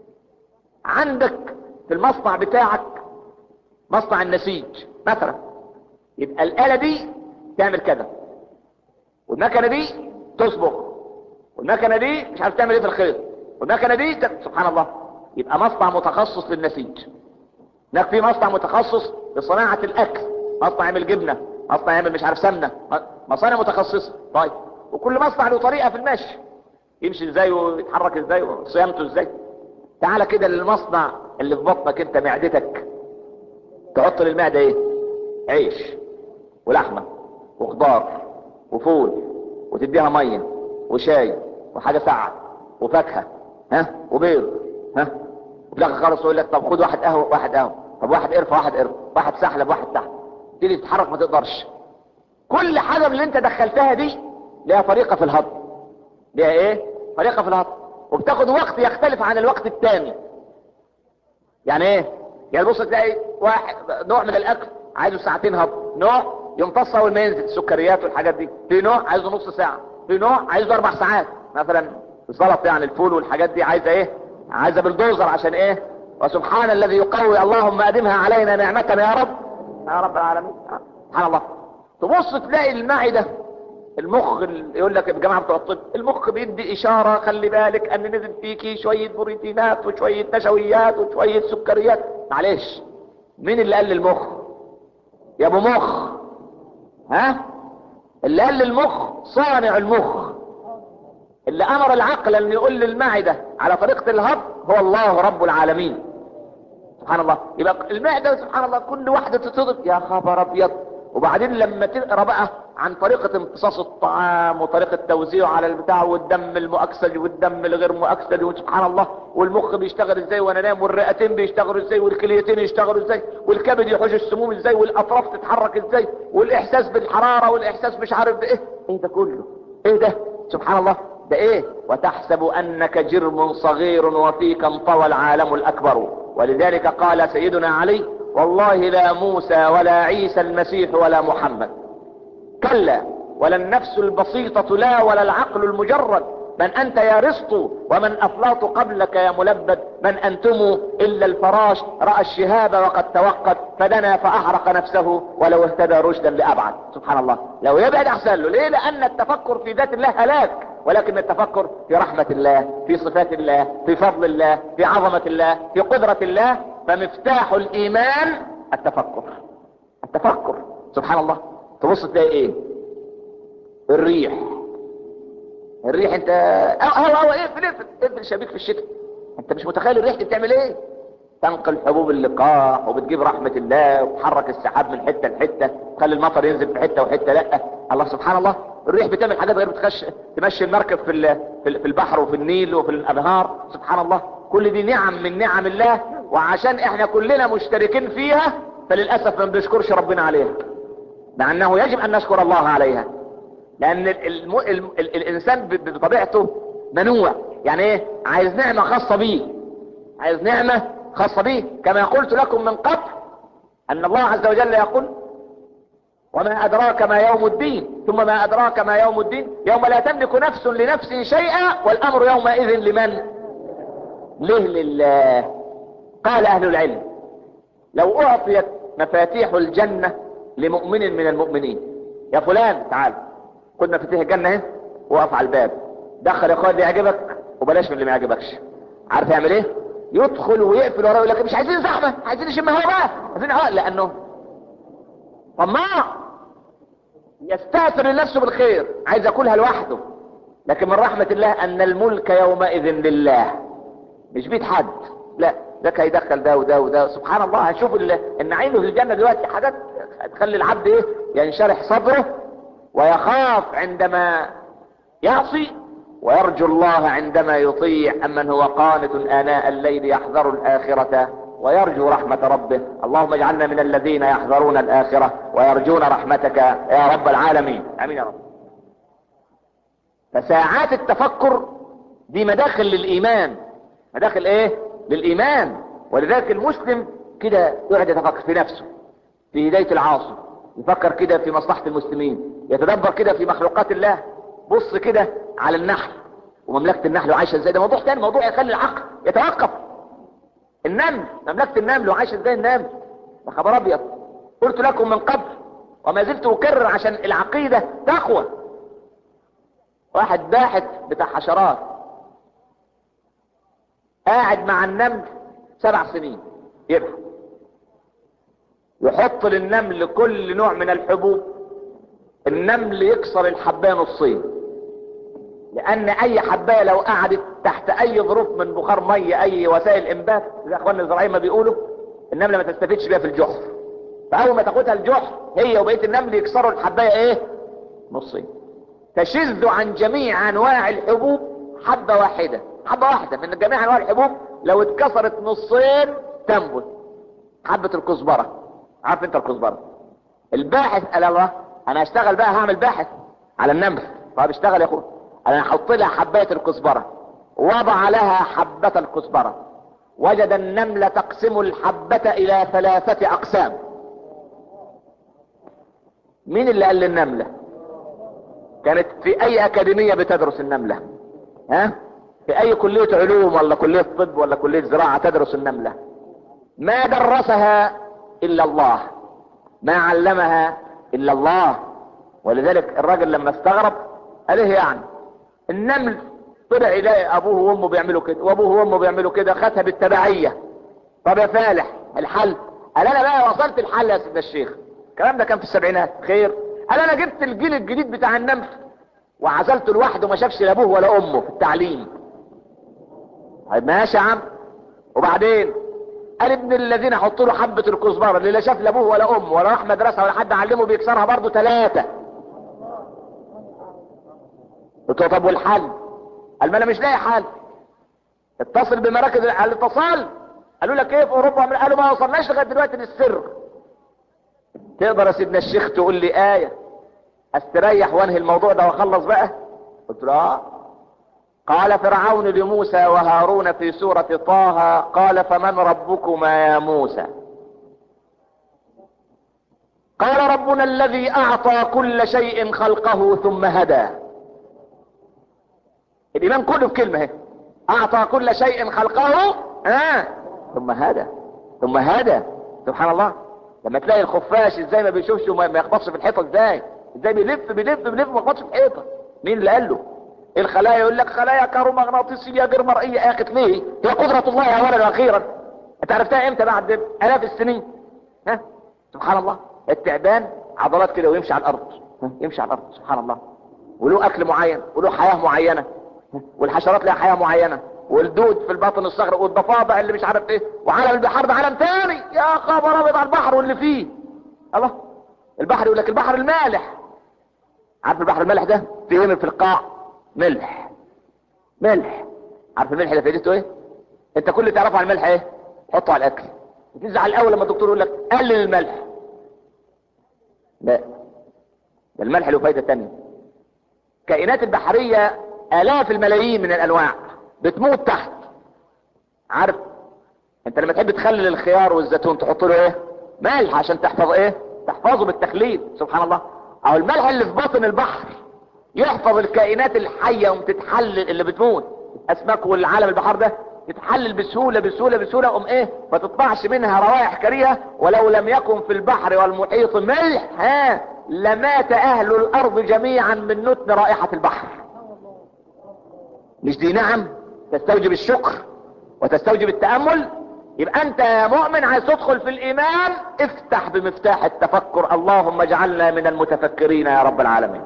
عندك في المصنع بتاعك مصنع النسيج مثلا يبقى الآلة دي تعمل كذا والمكنة دي تصبغ والمكنة دي مش عارف تعمل ايه في الخيط والمكنة دي ت... سبحان الله يبقى مصنع متخصص للنسيج هناك في مصنع متخصص لصناعة الاكل مصنع يعمل جبنة مصنع يعمل مش عارف سمنة مصانع متخصصة طيب وكل مصنع له طريقة في المشي يمشي ازاي ويتحرك ازاي وصيانته ازاي تعالى كده للمصنع اللي في بطنك انت معدتك تحط للمعدة ايه عيش ولحمة وخضار وفول وتديها مية وشاي وحاجة ساعة وفاكهة ها وبيض ها وفي الاخر خالص يقول لك طب خد واحد قهوه واحد قهوه طب واحد قرفه واحد قرفه واحد سحلب واحد سحلب تيجي تتحرك ما تقدرش كل حاجه من اللي انت دخلتها دي ليها طريقه في الهضم ليها ايه طريقه في الهضم وبتاخد وقت يختلف عن الوقت الثاني يعني ايه يعني بص تلاقي واحد نوع من الاكل عايزه ساعتين هضم نوع يمتص اول ما ينزل السكريات والحاجات دي في نوع عايزه نص ساعه في نوع عايزه اربع ساعات مثلا السلطه يعني الفول والحاجات دي عايزه ايه عايزه بالدوزر عشان ايه وسبحان الذي يقوي اللهم ادمها علينا نعمة يا رب يا رب العالمين سبحان الله تبص تلاقي المعدة المخ يقول لك الجماعة بتوع الطب المخ بيدي اشارة خلي بالك ان نزل فيكي شوية بروتينات وشوية نشويات وشوية سكريات معلش مين اللي قال للمخ يا ابو مخ ها اللي قال للمخ صانع المخ اللي امر العقل ان يقول للمعدة على طريقة الهضم هو الله رب العالمين سبحان الله يبقى المعدة سبحان الله كل واحدة تتصدق يا خبر ابيض وبعدين لما تقرا بقى عن طريقة امتصاص الطعام وطريقة توزيعه على البتاع والدم المؤكسج والدم الغير مؤكسج وسبحان الله والمخ بيشتغل ازاي وانا نايم والرئتين بيشتغلوا ازاي والكليتين يشتغلوا ازاي والكبد يحوش السموم ازاي والاطراف تتحرك ازاي والاحساس بالحرارة والاحساس مش عارف بايه ايه ده كله ايه ده سبحان الله ده ايه وتحسب انك جرم صغير وفيك انطوى العالم الاكبر ولذلك قال سيدنا علي والله لا موسى ولا عيسى المسيح ولا محمد كلا ولا النفس البسيطة لا ولا العقل المجرد من انت يا رسط ومن افلاط قبلك يا ملبد من انتم الا الفراش رأى الشهاب وقد توقد فدنا فاحرق نفسه ولو اهتدى رشدا لابعد سبحان الله لو يبعد احسن له ليه لان التفكر في ذات الله هلاك ولكن التفكر في رحمة الله في صفات الله في فضل الله في عظمة الله في قدرة الله فمفتاح الايمان التفكر التفكر سبحان الله تبص تلاقي ايه الريح الريح انت هو هو اقفل اقفل اقفل الشبيك في الشتاء انت مش متخيل الريح دي بتعمل ايه تنقل حبوب اللقاح وبتجيب رحمة الله وتحرك السحاب من حتة لحتة تخلي المطر ينزل في حتة وحتة لا الله سبحان الله الريح بتعمل حاجات غير بتخش تمشي المركب في ال- في ال- في البحر وفي النيل وفي الانهار سبحان الله كل دي نعم من نعم الله وعشان احنا كلنا مشتركين فيها فللاسف ما بنشكرش ربنا عليها مع انه يجب ان نشكر الله عليها لان ال الم... ال... ال... الانسان ب- بطبيعته منوع يعني ايه عايز نعمة خاصة بيه عايز نعمة خاصة بيه كما قلت لكم من قبل ان الله عز وجل يقول وما ادراك ما يوم الدين ثم ما ادراك ما يوم الدين يوم لا تملك نفس لنفس شيئا والامر يومئذ لمن ليه لله قال اهل العلم لو اعطيت مفاتيح الجنة لمؤمن من المؤمنين يا فلان تعال خد مفاتيح الجنة اهي وقف على الباب دخل اخوات اللي يعجبك وبلاش من اللي ما يعجبكش عارف يعمل ايه يدخل ويقفل وراه يقول لك مش عايزين زحمه عايزين نشم هوا بقى عايزين هوا لانه طماع يستاثر لنفسه بالخير عايز ياكلها لوحده لكن من رحمة الله ان الملك يومئذ لله مش بيت حد لا ده هيدخل ده وده وده سبحان الله هنشوف ال- النعيم في الجنة دلوقتي حاجات تخلي العبد ايه ينشرح صدره ويخاف عندما يعصي ويرجو الله عندما يطيع أمن هو قانت آناء الليل يحذر الآخرة ويرجو رحمة ربه اللهم اجعلنا من الذين يحذرون الآخرة ويرجون رحمتك يا رب العالمين امين يا رب فساعات التفكر دي مداخل للإيمان مداخل ايه للإيمان ولذلك المسلم كده يقعد يتفكر في نفسه في هداية العاصي يفكر كده في مصلحة المسلمين يتدبر كده في مخلوقات الله بص كده على النحل ومملكة النحل وعايشة ازاي ده موضوع تاني موضوع يخلي العقل يتوقف النمل مملكة النمل وعايشة ازاي النمل ده خبر ابيض قلت لكم من قبل وما زلت اكرر عشان العقيدة تقوى واحد باحث بتاع حشرات قاعد مع النمل سبع سنين يبحث يحط للنمل كل نوع من الحبوب النمل يكسر الحبايه نصين لان اي حبايه لو قعدت تحت اي ظروف من بخار ميه اي وسائل انبات زي اخواننا الزراعيين ما بيقولوا النمله ما تستفيدش بيها في الجحر فاول ما تاخدها الجحر هي وبقيه النمل يكسروا الحبايه ايه نصين تشذ عن جميع انواع الحبوب حبه واحده حبه واحده من جميع انواع الحبوب لو اتكسرت نصين تنبت حبه الكزبره عارف انت الكزبره الباحث قال الله انا هشتغل بقى هعمل باحث على النمل طب اشتغل يا اخويا انا هحط لها حبايه الكزبره وضع لها حبه الكزبره وجد النمله تقسم الحبه الى ثلاثه اقسام مين اللي قال للنمله كانت في اي اكاديميه بتدرس النمله ها في اي كليه علوم ولا كليه طب ولا كليه زراعه تدرس النمله ما درسها الا الله ما علمها الا الله ولذلك الراجل لما استغرب قال ايه يعني النمل طلع يلاقي ابوه وامه بيعملوا كده وابوه وامه بيعملوا كده خدها بالتبعيه طب يا فالح الحل قال انا بقى وصلت الحل يا سيدنا الشيخ الكلام ده كان في السبعينات خير قال انا جبت الجيل الجديد بتاع النمل وعزلته لوحده ما شافش لا ابوه ولا امه في التعليم طيب ماشي يا عم وبعدين قال ابن الذين حطوا له حبة الكزبرة اللي لا شاف لا ابوه ولا امه ولا راح مدرسة ولا حد علمه بيكسرها برضه ثلاثة قلت له طب والحل قال ما انا مش لاقي حل اتصل بمراكز الاتصال قالوا لك ايه في اوروبا قالوا ما وصلناش لغايه دلوقتي للسر تقدر يا سيدنا الشيخ تقول لي ايه استريح وانهي الموضوع ده واخلص بقى قلت له اه قال فرعون لموسى وهارون في سورة طه قال فمن ربكما يا موسى قال ربنا الذي اعطى كل شيء خلقه ثم هدى الايمان كله في كلمة اهي اعطى كل شيء خلقه آه. ثم هدى ثم هدى سبحان الله لما تلاقي الخفاش ازاي ما بيشوفش وما ما يخبطش في الحيطه ازاي ازاي بيلف بيلف بيلف ما يخبطش في الحيطه مين اللي قال له الخلايا يقول لك خلايا كهرومغناطيسيه غير مرئيه يا اخي ليه هي قدره الله اولا واخيرا انت عرفتها امتى بعد الاف السنين ها سبحان الله التعبان عضلات كده ويمشي على الارض ها؟ يمشي على الارض سبحان الله وله اكل معين وله حياه معينه ها؟ والحشرات لها حياه معينه والدود في الباطن الصخري والضفادع اللي مش عارف ايه وعالم البحار ده عالم تاني يا خبر ابيض على البحر واللي فيه الله البحر يقول لك البحر المالح عارف البحر المالح ده فيه في القاع ملح ملح عارف الملح اللي فايدته ايه انت كل اللي تعرفه عن الملح ايه حطه على الاكل تزعل الاول لما الدكتور يقول لك قلل الملح لا ده الملح له فايده تانية الكائنات البحريه الاف الملايين من الانواع بتموت تحت عارف انت لما تحب تخلل الخيار والزيتون تحط له ايه ملح عشان تحفظ ايه تحفظه بالتخليل سبحان الله او الملح اللي في باطن البحر يحفظ الكائنات الحية وتتحلل اللي بتموت اسماك والعالم البحر ده تتحلل بسهولة بسهولة بسهولة قوم ايه ما تطلعش منها روائح كريهة ولو لم يكن في البحر والمحيط ملح ها لمات اهل الارض جميعا من نتن رائحة البحر مش دي نعم تستوجب الشكر وتستوجب التأمل يبقى انت يا مؤمن عايز تدخل في الايمان افتح بمفتاح التفكر اللهم اجعلنا من المتفكرين يا رب العالمين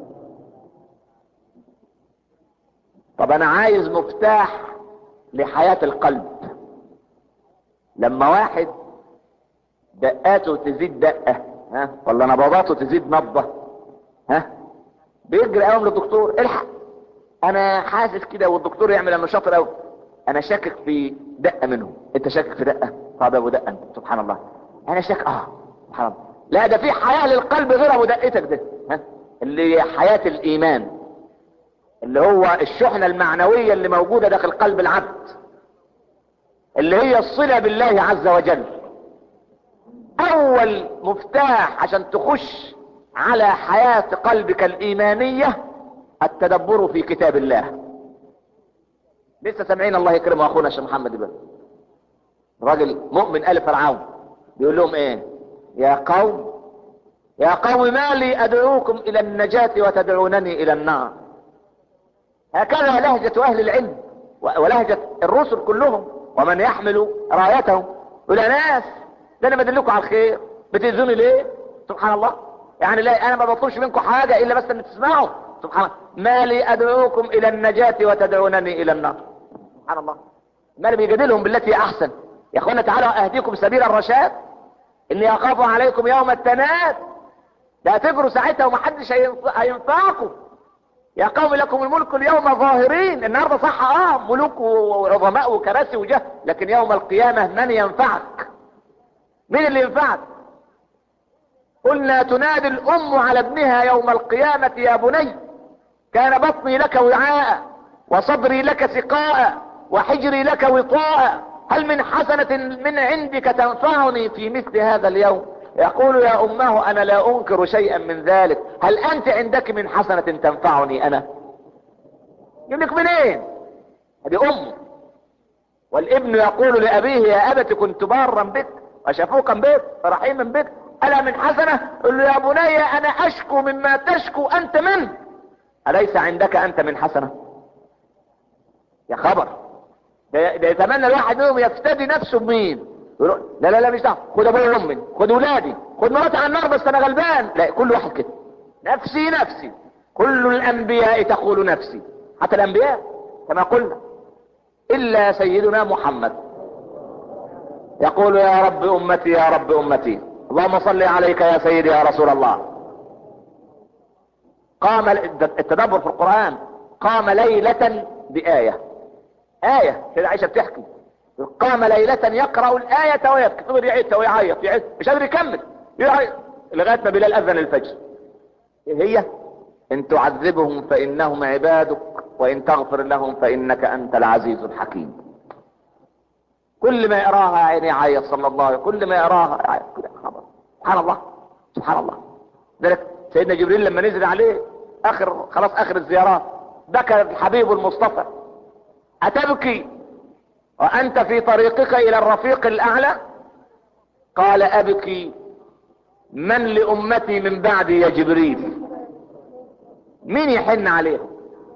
طب انا عايز مفتاح لحياة القلب لما واحد دقاته تزيد دقة ها ولا نبضاته تزيد نبضة ها بيجري قوم للدكتور الحق انا حاسس كده والدكتور يعمل انه شاطر قوي انا شاكك في دقة منه انت شاكك في دقة طب يا ابو دقة انت سبحان الله انا شاك اه سبحان الله لا ده في حياة للقلب غير ابو دقتك ده ها اللي هي حياة الايمان اللي هو الشحنة المعنوية اللي موجودة داخل قلب العبد اللي هي الصلة بالله عز وجل اول مفتاح عشان تخش على حياة قلبك الايمانية التدبر في كتاب الله لسه سامعين الله يكرمه اخونا الشيخ محمد بن راجل مؤمن ال فرعون بيقول لهم ايه يا قوم يا قوم ما لي ادعوكم الى النجاة وتدعونني الى النار هكذا لهجة اهل العلم ولهجة الرسل كلهم ومن يحمل رايتهم يقول يا ناس ده انا بدلكم على الخير بتأذوني ليه سبحان الله يعني لا انا ما بطلبش منكم حاجة الا بس ان تسمعوا سبحان الله ما لي ادعوكم الى النجاة وتدعونني الى النار سبحان الله ما اللي بيجادلهم بالتي احسن يا اخوانا تعالوا اهديكم سبيل الرشاد اني اخاف عليكم يوم التناد ده هتجروا ساعتها ومحدش هينفعكم يا قوم لكم الملك اليوم ظاهرين النهارده صح اه ملوك وعظماء وكراسي وجاه لكن يوم القيامة من ينفعك مين اللي ينفعك قلنا تنادي الام على ابنها يوم القيامة يا بني كان بطني لك وعاء وصدري لك سقاء وحجري لك وطاء هل من حسنة من عندك تنفعني في مثل هذا اليوم يقول يا امه انا لا انكر شيئا من ذلك هل انت عندك من حسنة تنفعني انا يقول لك منين هذه ام والابن يقول لابيه يا ابت كنت بارا بك وشفوقا بك رحيما بك الا من حسنة قل له يا بني انا اشكو مما تشكو انت منه اليس عندك انت من حسنة يا خبر ده, ده يتمنى الواحد منهم يفتدي نفسه بمين يقول لا لا لا مش دعوه خد ابويا وامي خد ولادي خد مراتي على النار بس انا غلبان لا كل واحد كده نفسي نفسي كل الانبياء تقول نفسي حتى الانبياء كما قلنا الا سيدنا محمد يقول يا رب امتي يا رب امتي اللهم صل عليك يا سيدي يا رسول الله قام التدبر في القرآن قام ليلة بآية آية سيدة عائشة بتحكي قام ليلة يقرأ الآية ويبكي فضل يعيدها ويعيط يعيد مش قادر يكمل يعيط لغاية ما بلال أذن الفجر إيه هي إن تعذبهم فإنهم عبادك وإن تغفر لهم فإنك أنت العزيز الحكيم كل ما يراها عيني يعيط صلى الله عليه وسلم كل ما يراها يعيط كده خبر سبحان الله سبحان الله ذلك سيدنا جبريل لما نزل عليه اخر خلاص اخر الزيارات بكى الحبيب المصطفى اتبكي وانت في طريقك الى الرفيق الاعلى قال ابكي من لامتي من بعدي يا جبريل مين يحن عليهم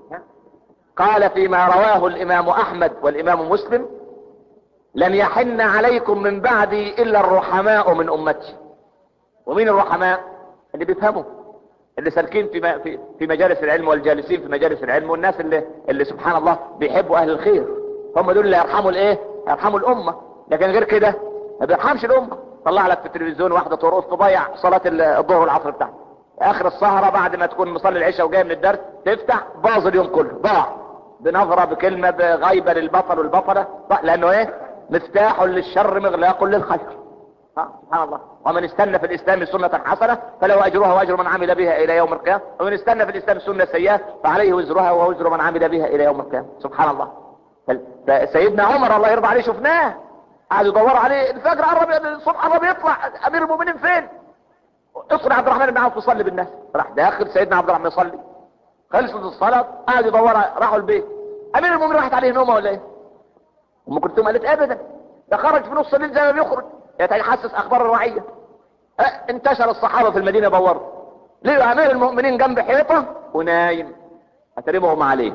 قال فيما رواه الامام احمد والامام مسلم لن يحن عليكم من بعدي الا الرحماء من امتي ومين الرحماء اللي بيفهموا اللي سالكين في في في مجالس العلم والجالسين في مجالس العلم والناس اللي اللي سبحان الله بيحبوا اهل الخير هم دول اللي يرحموا الايه يرحموا الامه لكن غير كده ما بيرحمش الامه طلع لك في التلفزيون واحده ترقص تضيع صلاه الظهر والعصر بتاعها اخر السهره بعد ما تكون مصلي العشاء وجاي من الدرس تفتح باظ اليوم كله ضاع بنظره بكلمه بغيبه للبطل والبطله لانه ايه مفتاح للشر مغلاق للخير سبحان الله ومن استنى في الاسلام سنة حسنة فله اجرها واجر من عمل بها الى يوم القيامة ومن استنى في الاسلام سنة سيئة فعليه وزرها ووزر من عمل بها الى يوم القيامة سبحان الله سيدنا عمر الله يرضى عليه شفناه قعد يدور عليه الفجر قرب الصبح قرب يطلع امير المؤمنين فين اصل عبد الرحمن بن عوف يصلي بالناس راح داخل سيدنا عبد الرحمن يصلي خلصت الصلاة قعد يدور راحوا البيت امير المؤمنين راحت عليه نومه ولا ايه ام كلثوم قالت ابدا ده خرج في نص الليل زي ما بيخرج يتحسس اخبار الرعية اه انتشر الصحابة في المدينة بوروا ليه امير المؤمنين جنب حيطة ونايم اترمهم عليه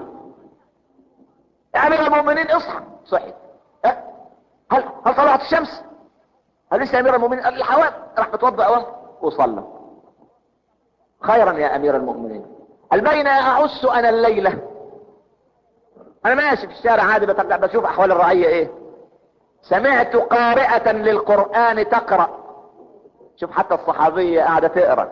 يا امير المؤمنين اصحى صحي اه هل هل طلعت الشمس هل لسه امير المؤمنين قال الحوام راح متوضا اوام وصلى خيرا يا امير المؤمنين البين اعس انا الليلة انا ماشي في الشارع عادي بشوف احوال الرعية ايه سمعت قارئة للقرآن تقرأ شوف حتى الصحابية قاعدة تقرأ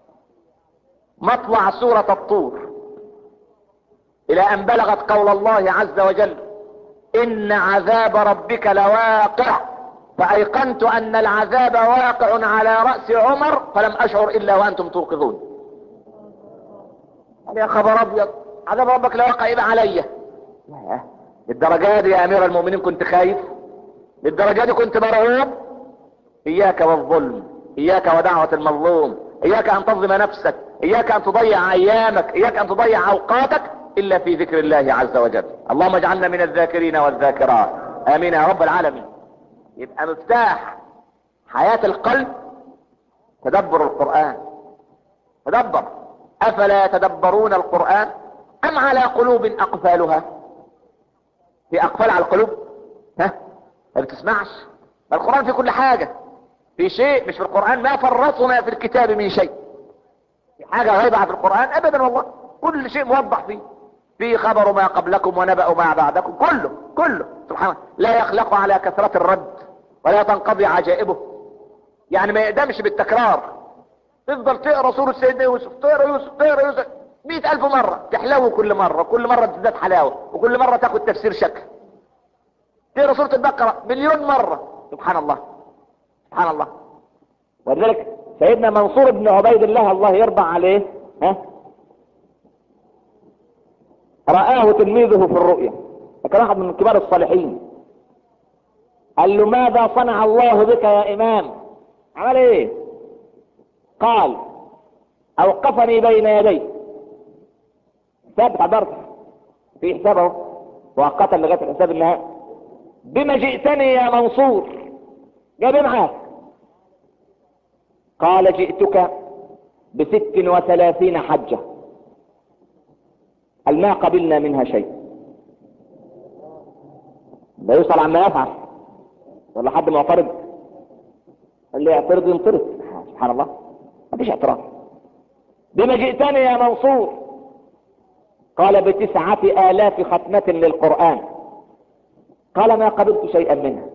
مطلع سورة الطور الى ان بلغت قول الله عز وجل ان عذاب ربك لواقع فايقنت ان العذاب واقع على رأس عمر فلم اشعر الا وانتم توقظون قال يا خبر ابيض عذاب ربك لواقع يبقى عليا الدرجات دي يا امير المؤمنين كنت خايف للدرجة دي كنت مرعوب اياك والظلم اياك ودعوة المظلوم اياك ان تظلم نفسك اياك ان تضيع ايامك اياك ان تضيع اوقاتك الا في ذكر الله عز وجل اللهم اجعلنا من الذاكرين والذاكرات امين يا رب العالمين يبقى مفتاح حياة القلب تدبر القرآن تدبر افلا يتدبرون القرآن ام على قلوب اقفالها في اقفال على القلوب ها ما بتسمعش القرآن في كل حاجة في شيء مش في القرآن ما فرطنا في الكتاب من شيء في حاجة غيبة في القرآن ابدا والله كل شيء موضح فيه في خبر ما قبلكم ونبأ ما بعدكم كله كله سبحان الله لا يخلق على كثرة الرد ولا تنقضي عجائبه يعني ما يقدمش بالتكرار تفضل تقرا سورة سيدنا يوسف تقرا يوسف تقرا يوسف مئة ألف مرة تحلو كل مرة كل مرة تزداد حلاوة وكل مرة تاخد تفسير شكل تقرا سورة البقرة مليون مرة سبحان الله سبحان الله ولذلك سيدنا منصور بن عبيد الله الله يرضى عليه ها رآه تلميذه في الرؤيا كان واحد من كبار الصالحين قال له ماذا صنع الله بك يا امام عمل ايه قال اوقفني بين يدي ثابت حضرت في حسابه مؤقتا لغايه الحساب النهائي بما جئتني يا منصور جاب معاك قال جئتك بست وثلاثين حجة هل ما قبلنا منها شيء لا يوصل عما يفعل ولا حد معترض اللي يعترض ينطرد سبحان الله ما فيش اعتراض بما جئتني يا منصور قال بتسعة آلاف ختمة للقرآن قال ما قبلت شيئا منها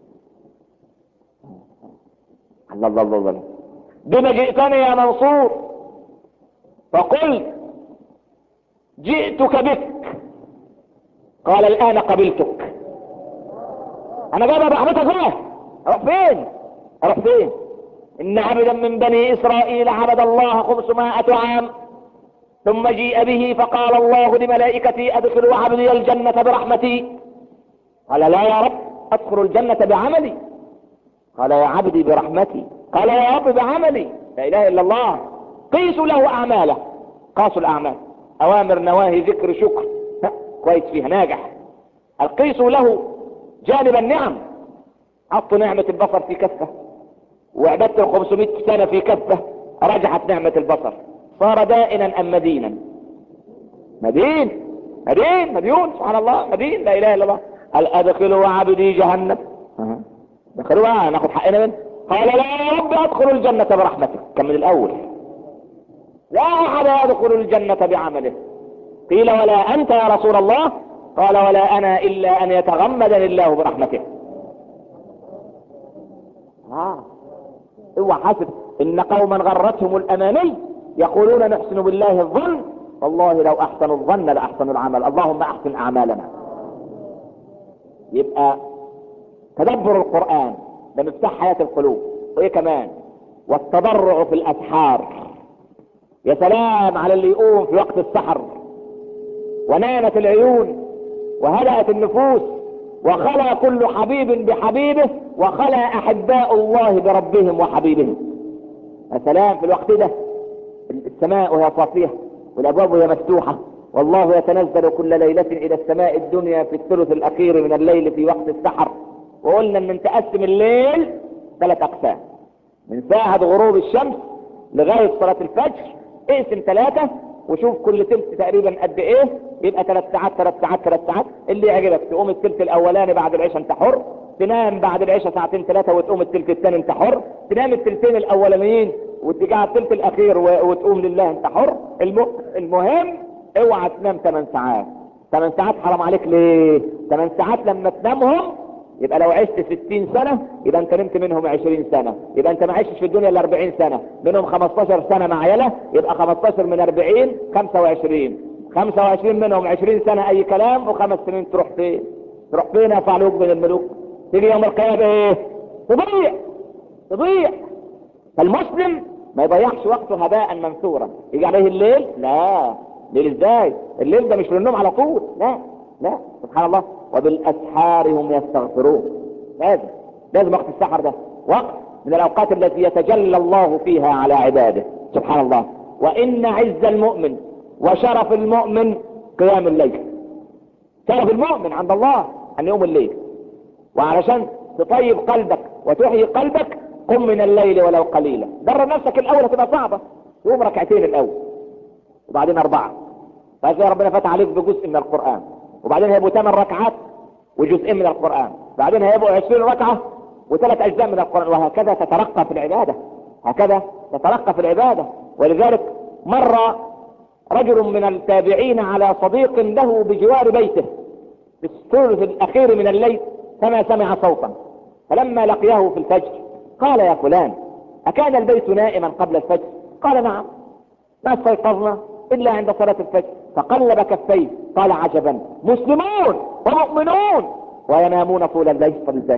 الله الله الله الله بما جئتني يا منصور فقلت جئتك بك قال الان قبلتك انا جايب برحمتك بقى اروح فين اروح فين ان عبدا من بني اسرائيل عبد الله خمسمائة عام ثم جيء به فقال الله لملائكتي ادخلوا عبدي الجنة برحمتي قال لا يا رب ادخل الجنة بعملي قال يا عبدي برحمتي قال يا رب بعملي لا اله الا الله قيسوا له اعماله قاسوا الاعمال اوامر نواهي ذكر شكر ها، كويس فيها ناجح القيسوا له جانب النعم حطوا نعمة البصر في كفة وعبادة ال 500 سنة في كفة رجحت نعمة البصر صار دائنا ام مدينا مدين مدين مديون سبحان الله مدين لا اله الا الله هل ادخلوا عبدي جهنم أه. دخلوا ناخد حقنا منه قال لا يا رب ادخل الجنة برحمتك كمل الاول لا احد يدخل الجنة بعمله قيل ولا انت يا رسول الله قال ولا انا الا ان يتغمدني الله برحمته اه اوعى حاسب ان قوما غرتهم الاماني يقولون نحسن بالله الظن والله لو احسنوا الظن لاحسنوا العمل اللهم احسن اعمالنا يبقى تدبر القرآن ده مفتاح حياة القلوب وايه كمان والتضرع في الاسحار يا سلام على اللي يقوم في وقت السحر ونامت العيون وهدأت النفوس وخلى كل حبيب بحبيبه وخلى احباء الله بربهم وحبيبهم يا سلام في الوقت ده السماء وهي صافية والابواب وهي مفتوحة والله يتنزل كل ليلة الى السماء الدنيا في الثلث الاخير من الليل في وقت السحر وقلنا ان تقسم الليل ثلاث اقسام من ساعة غروب الشمس لغاية صلاة الفجر اقسم ثلاثة وشوف كل تلت تقريبا قد ايه يبقى ثلاث ساعات ثلاث ساعات ثلاث ساعات اللي يعجبك تقوم التلت الاولاني بعد العشاء انت حر تنام بعد العشاء ساعتين ثلاثة وتقوم التلت الثاني انت حر تنام التلتين الاولانيين وتجي التلت الاخير و... وتقوم لله انت حر الم... المهم اوعى تنام 8 ساعات 8 ساعات حرام عليك ليه 8 ساعات لما تنامهم يبقى لو عشت 60 سنة يبقى انت نمت منهم 20 سنة يبقى انت ما عشتش في الدنيا الا 40 سنة منهم 15 سنة مع عيلة يبقى 15 من 40 25 25 منهم 20 سنة اي كلام وخمس سنين تروح فين تروح فين يا فعلوك بين الملوك تيجي يوم القيامة ايه تضيع تضيع فالمسلم ما يضيعش وقته هباء منثورا يجي عليه الليل لا ليل ازاي الليل ده مش للنوم على طول لا لا سبحان الله وبالاسحار هم يستغفرون لازم لازم وقت السحر ده وقت من الاوقات التي يتجلى الله فيها على عباده سبحان الله وان عز المؤمن وشرف المؤمن قيام الليل شرف المؤمن عند الله ان يقوم الليل وعلشان تطيب قلبك وتحيي قلبك قم من الليل ولو قليلا درب نفسك الاول هتبقى صعبة تقوم ركعتين الاول وبعدين اربعة بعد كده ربنا فتح عليك بجزء من القرآن وبعدين هيبقوا ثمان ركعات وجزئين من القرآن بعدين هيبقوا عشرين ركعة وثلاث اجزاء من القرآن وهكذا تترقى في العبادة هكذا تترقى في العبادة ولذلك مر رجل من التابعين على صديق له بجوار بيته في الثلث الاخير من الليل فما سمع صوتا فلما لقيه في الفجر قال يا فلان اكان البيت نائما قبل الفجر قال نعم ما استيقظنا الا عند صلاة الفجر فقلب كفيه قال عجبا مسلمون ومؤمنون وينامون طول الليل طول ازاي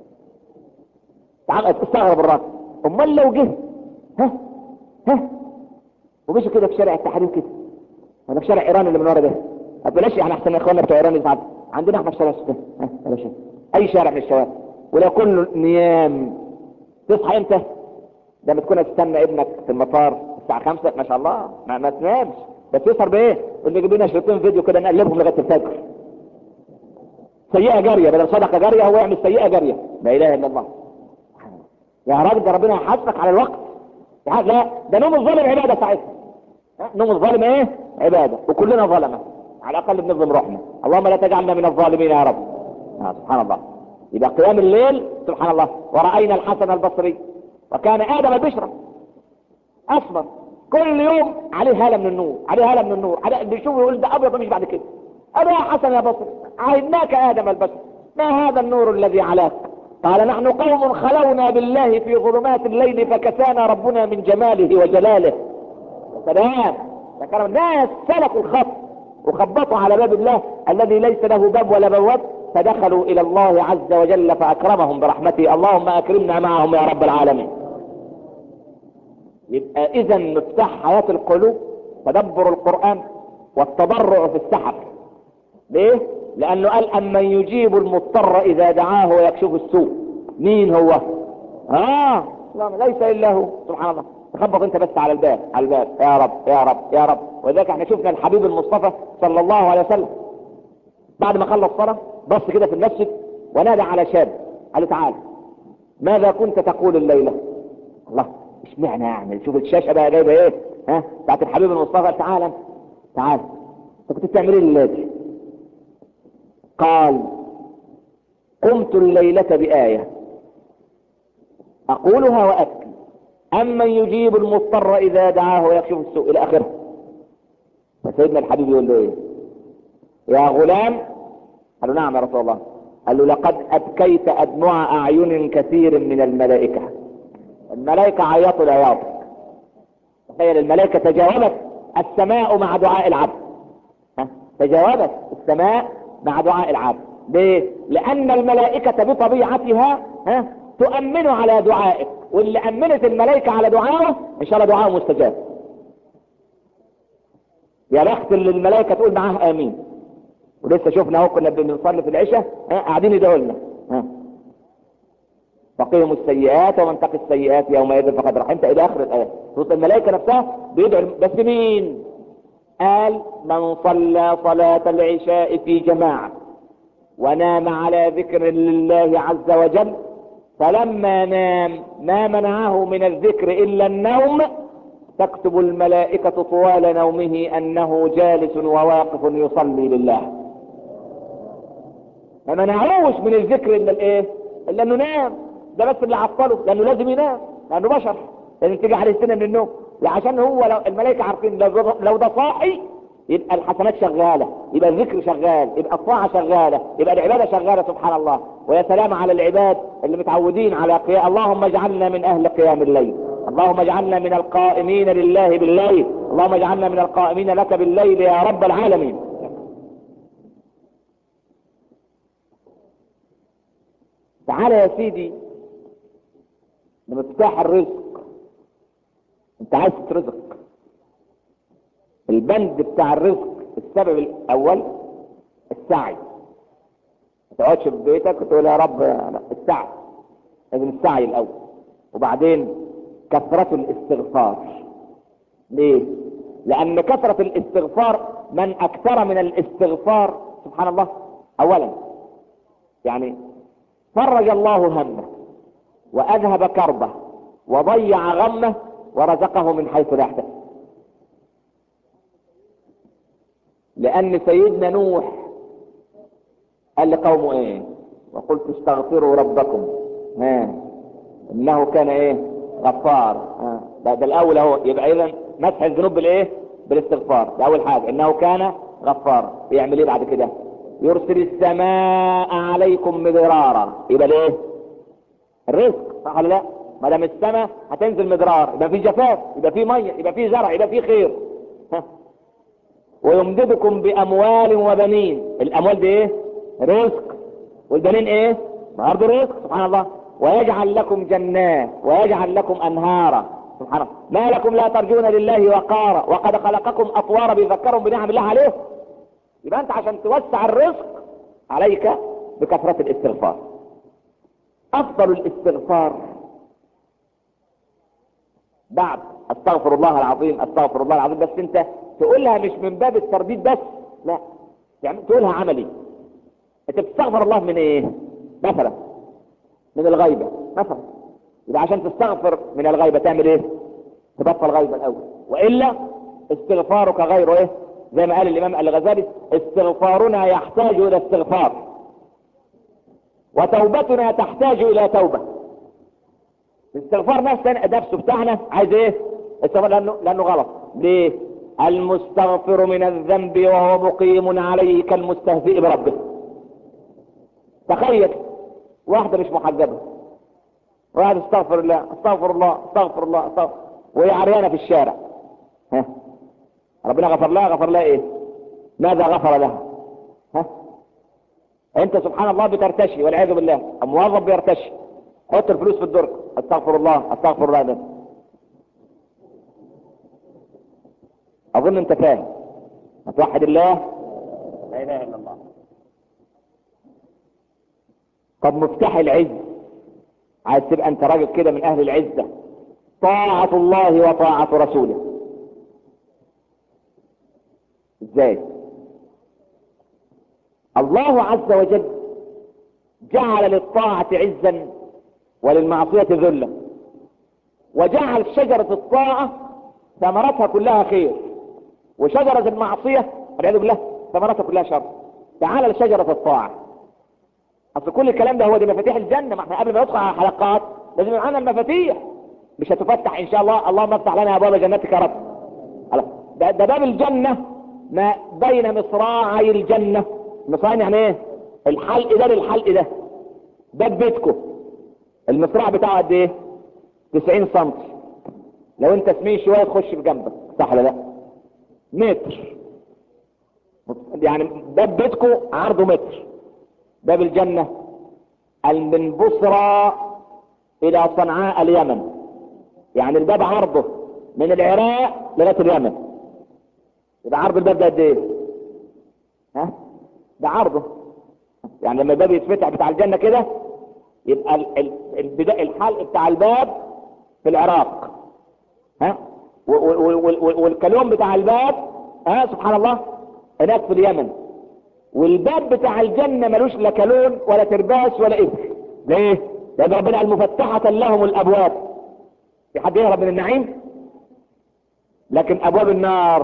استغرب الراجل امال لو جه ها ها ومشي كده في شارع التحرير كده ولا في شارع ايران اللي من ورا ده طب بلاش احنا احسن يا اخوانا بتوع ايران يزعلوا عندنا احنا في شارع ده ها يا باشا اي شارع من الشوارع ولو كله نيام تصحى امتى ده بتكون تستنى ابنك في المطار الساعة خمسة ما شاء الله ما, ما تنامش بس يسهر بايه يقول لي جيب لنا شريطين فيديو كده نقلبهم لغاية الفجر سيئة جارية بدل صدقة جارية هو يعمل سيئة جارية لا اله الا الله يا راجل ده ربنا يحاسبك على الوقت لا ده نوم الظالم عبادة ساعتها نوم الظالم ايه عبادة وكلنا ظلمة على الاقل بنظلم روحنا اللهم لا تجعلنا من الظالمين يا رب آه سبحان الله يبقى قيام الليل سبحان الله ورأينا الحسن البصري وكان آدم البشرة أصفر كل يوم عليه هالة من النور عليه هالة من النور عليه بيشوف يقول ده أبيض مش بعد كده أنا يا حسن يا بصري عهدناك آدم البشر ما هذا النور الذي علاك قال نحن قوم خلونا بالله في ظلمات الليل فكسانا ربنا من جماله وجلاله سلام ذكر الناس سلكوا الخط وخبطوا على باب الله الذي ليس له باب ولا بواب فدخلوا الى الله عز وجل فاكرمهم برحمته اللهم اكرمنا معهم يا رب العالمين يبقى اذا مفتاح حياة القلوب تدبر القرآن والتضرع في السحر ليه لانه قال اما يجيب المضطر اذا دعاه ويكشف السوء مين هو اه ليس الا هو سبحان الله تخبط انت بس على الباب على الباب يا رب يا رب يا رب ولذلك احنا شفنا الحبيب المصطفى صلى الله عليه وسلم بعد ما خلص صلاه بص كده في المسجد ونادى على شاب قال له تعال ماذا كنت تقول الليله الله مش معنى يعني شوف الشاشه بقى جايبه ايه ها بتاعت الحبيب المصطفى تعال انت تعال انت كنت بتعمل ايه الليله دي قال قمت الليله بايه اقولها وابكي أمن يجيب المضطر إذا دعاه ويكشف السوء إلى آخره فسيدنا الحبيب يقول له إيه يا غلام قال له نعم يا رسول الله قال له لقد أبكيت أدمع أعين كثير من الملائكة الملائكة عيطوا العياط تخيل الملائكة تجاوبت السماء مع دعاء العبد ها؟ تجاوبت السماء مع دعاء العبد ليه؟ لأن الملائكة بطبيعتها ها؟ تؤمن على دعائك واللي أمنت الملائكة على دعائه إن شاء الله دعائه مستجاب يا بخت اللي الملائكة تقول معاه آمين ولسه شفنا اهو كنا بنصلي في العشاء ها قاعدين يدعوا لنا ها فقهم السيئات ومن تقي السيئات يومئذ فقد رحمت الى اخر الايه صوت الملائكه نفسها بيدعو بس مين قال من صلى صلاه العشاء في جماعه ونام على ذكر لله عز وجل فلما نام ما منعه من الذكر الا النوم تكتب الملائكة طوال نومه انه جالس وواقف يصلي لله ما منعوش من الذكر الا الايه الا انه نام ده بس اللي عطله لانه لازم ينام لانه بشر لازم تيجي عليه سنه من النوم عشان هو لو الملائكه عارفين لو لو ده صاحي يبقى الحسنات شغاله يبقى الذكر شغال يبقى الطاعه شغاله يبقى العباده شغاله سبحان الله ويا سلام على العباد اللي متعودين على قيام اللهم اجعلنا من اهل قيام الليل اللهم اجعلنا من القائمين لله بالليل اللهم اجعلنا من القائمين لك بالليل يا رب العالمين تعالى يا سيدي لمفتاح الرزق انت عايز ترزق البند بتاع الرزق السبب الاول السعي ما تقعدش في بيتك وتقول يا رب السعي لازم السعي الاول وبعدين كثرة الاستغفار ليه لان كثرة الاستغفار من اكثر من الاستغفار سبحان الله اولا يعني فرج الله همه واذهب كربه وضيع غمه ورزقه من حيث لا يحتسب لان سيدنا نوح قال لقومه ايه وقلت استغفروا ربكم ها انه كان ايه غفار ها ده, ده الاول اهو يبقى اذا مسح الذنوب بالايه بالاستغفار ده اول حاجه انه كان غفار يعمل ايه بعد كده يرسل السماء عليكم مدرارا يبقى الايه الرزق صح ولا لا ما دام السماء هتنزل مدرار يبقى في جفاف يبقى في ميه يبقى في زرع يبقى في خير ها. ويمددكم باموال وبنين الاموال دي ايه رزق والبنين ايه برضه رزق سبحان الله ويجعل لكم جنات ويجعل لكم انهارا سبحان الله ما لكم لا ترجون لله وقارا وقد خلقكم اطوارا بيذكرهم بنعم الله عليه يبقى انت عشان توسع الرزق عليك بكثرة الاستغفار افضل الاستغفار بعد استغفر الله العظيم استغفر الله العظيم بس انت تقولها مش من باب الترديد بس لا يعني تقولها عملي انت بتستغفر الله من ايه مثلا من الغيبة مثلا يبقى عشان تستغفر من الغيبة تعمل ايه تبطل غيبة الاول والا استغفارك غير ايه زي ما قال الامام الغزالي استغفارنا يحتاج الى استغفار وتوبتنا تحتاج الى توبة الاستغفار نفسه نفسه بتاعنا عايز ايه استغفار لانه, لأنه غلط ليه المستغفر من الذنب وهو مقيم عليه كالمستهزئ بربه تخيل واحدة مش محجبة واحد استغفر الله استغفر الله استغفر الله استغفر وهي عريانة في الشارع ها ربنا غفر لها غفر لها ايه ماذا غفر لها ها انت سبحان الله بترتشي والعياذ بالله الموظف بيرتشي حط الفلوس في الدرج استغفر الله استغفر الله ده اظن انت فاهم هتوحد الله لا اله الا الله طب مفتاح العز عايز تبقى انت راجل كده من اهل العزة طاعة الله وطاعة رسوله ازاي الله عز وجل جعل للطاعة عزا وللمعصية ذلا وجعل شجرة الطاعة ثمرتها كلها خير وشجرة المعصية والعياذ بالله ثمرتها كلها شر تعال لشجرة الطاعة اصل كل الكلام ده هو دي مفاتيح الجنة ما احنا قبل ما ندخل على الحلقات لازم يبقى معانا المفاتيح مش هتفتح ان شاء الله اللهم افتح لنا ابواب جنتك يا رب ده, ده باب الجنة ما بين مصراعي الجنة مصراعي يعني ايه الحلق ده للحلق ده باب بيتكم المصراع بتاعه قد ايه 90 سم لو انت سمين شويه تخش في جنبك صح ولا لا متر يعني باب بيتكم عرضه متر باب الجنة من بصرى الى صنعاء اليمن يعني الباب عرضه من العراق لغايه اليمن يبقى عرض الباب ده قد ايه ها ده عرضه يعني لما الباب يتفتح بتاع الجنة كده يبقى البداء الحلق بتاع الباب في العراق ها والكلون بتاع الباب ها سبحان الله هناك في اليمن والباب بتاع الجنة ملوش لا كلون ولا ترباس ولا إبر ليه؟ لأن ربنا المفتحة لهم الأبواب في حد يهرب من النعيم لكن أبواب النار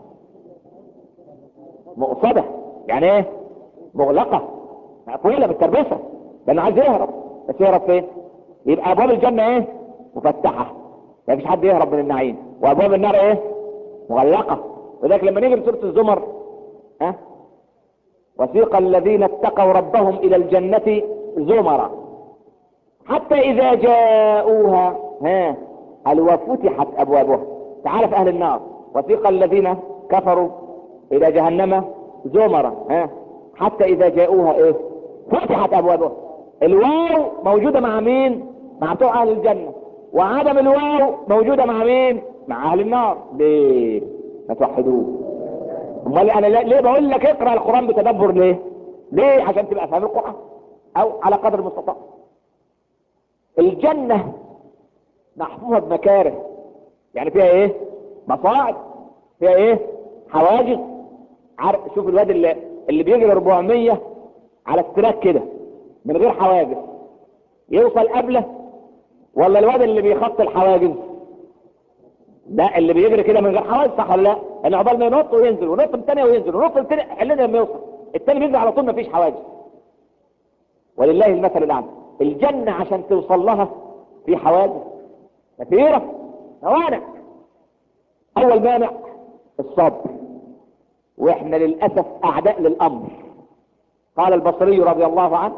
مقصدة يعني ايه مغلقة مقفولة بالتربيسة لأنه عايز يهرب بس يهرب فين يبقى أبواب الجنة ايه مفتحة ما فيش حد يهرب من النعيم وأبواب النار ايه مغلقة وذلك لما نيجي لسورة الزمر ها أه؟ وسيق الذين اتقوا ربهم إلى الجنة زمرا حتى إذا جاءوها ها قال وفتحت أبوابها تعال في أهل النار وسيق الذين كفروا إلى جهنم زمرا ها حتى إذا جاءوها إيه فتحت أبوابها الواو موجودة مع مين مع بتوع أهل الجنة وعدم الواو موجودة مع مين مع أهل النار ليه ما توحدوه امال انا ليه بقول لك اقرا القران بتدبر ليه ليه عشان تبقى فاهم القران او على قدر المستطاع الجنه محفوظه بمكاره يعني فيها ايه مصاعد فيها ايه حواجز عارف شوف الواد اللي اللي بيجري 400 على التراك كده من غير حواجز يوصل قبله ولا الواد اللي بيخط الحواجز لا اللي بيجري كده من غير حواجز صح ولا لا ان عقبال ما ينط وينزل ونط الثانيه وينزل ونط الثانيه حلنا لما يوصل الثاني بينزل على طول ما فيش حواجز ولله المثل الاعلى الجنه عشان توصل لها في حواجز كثيره موانع اول مانع الصبر واحنا للاسف اعداء للامر قال البصري رضي الله عنه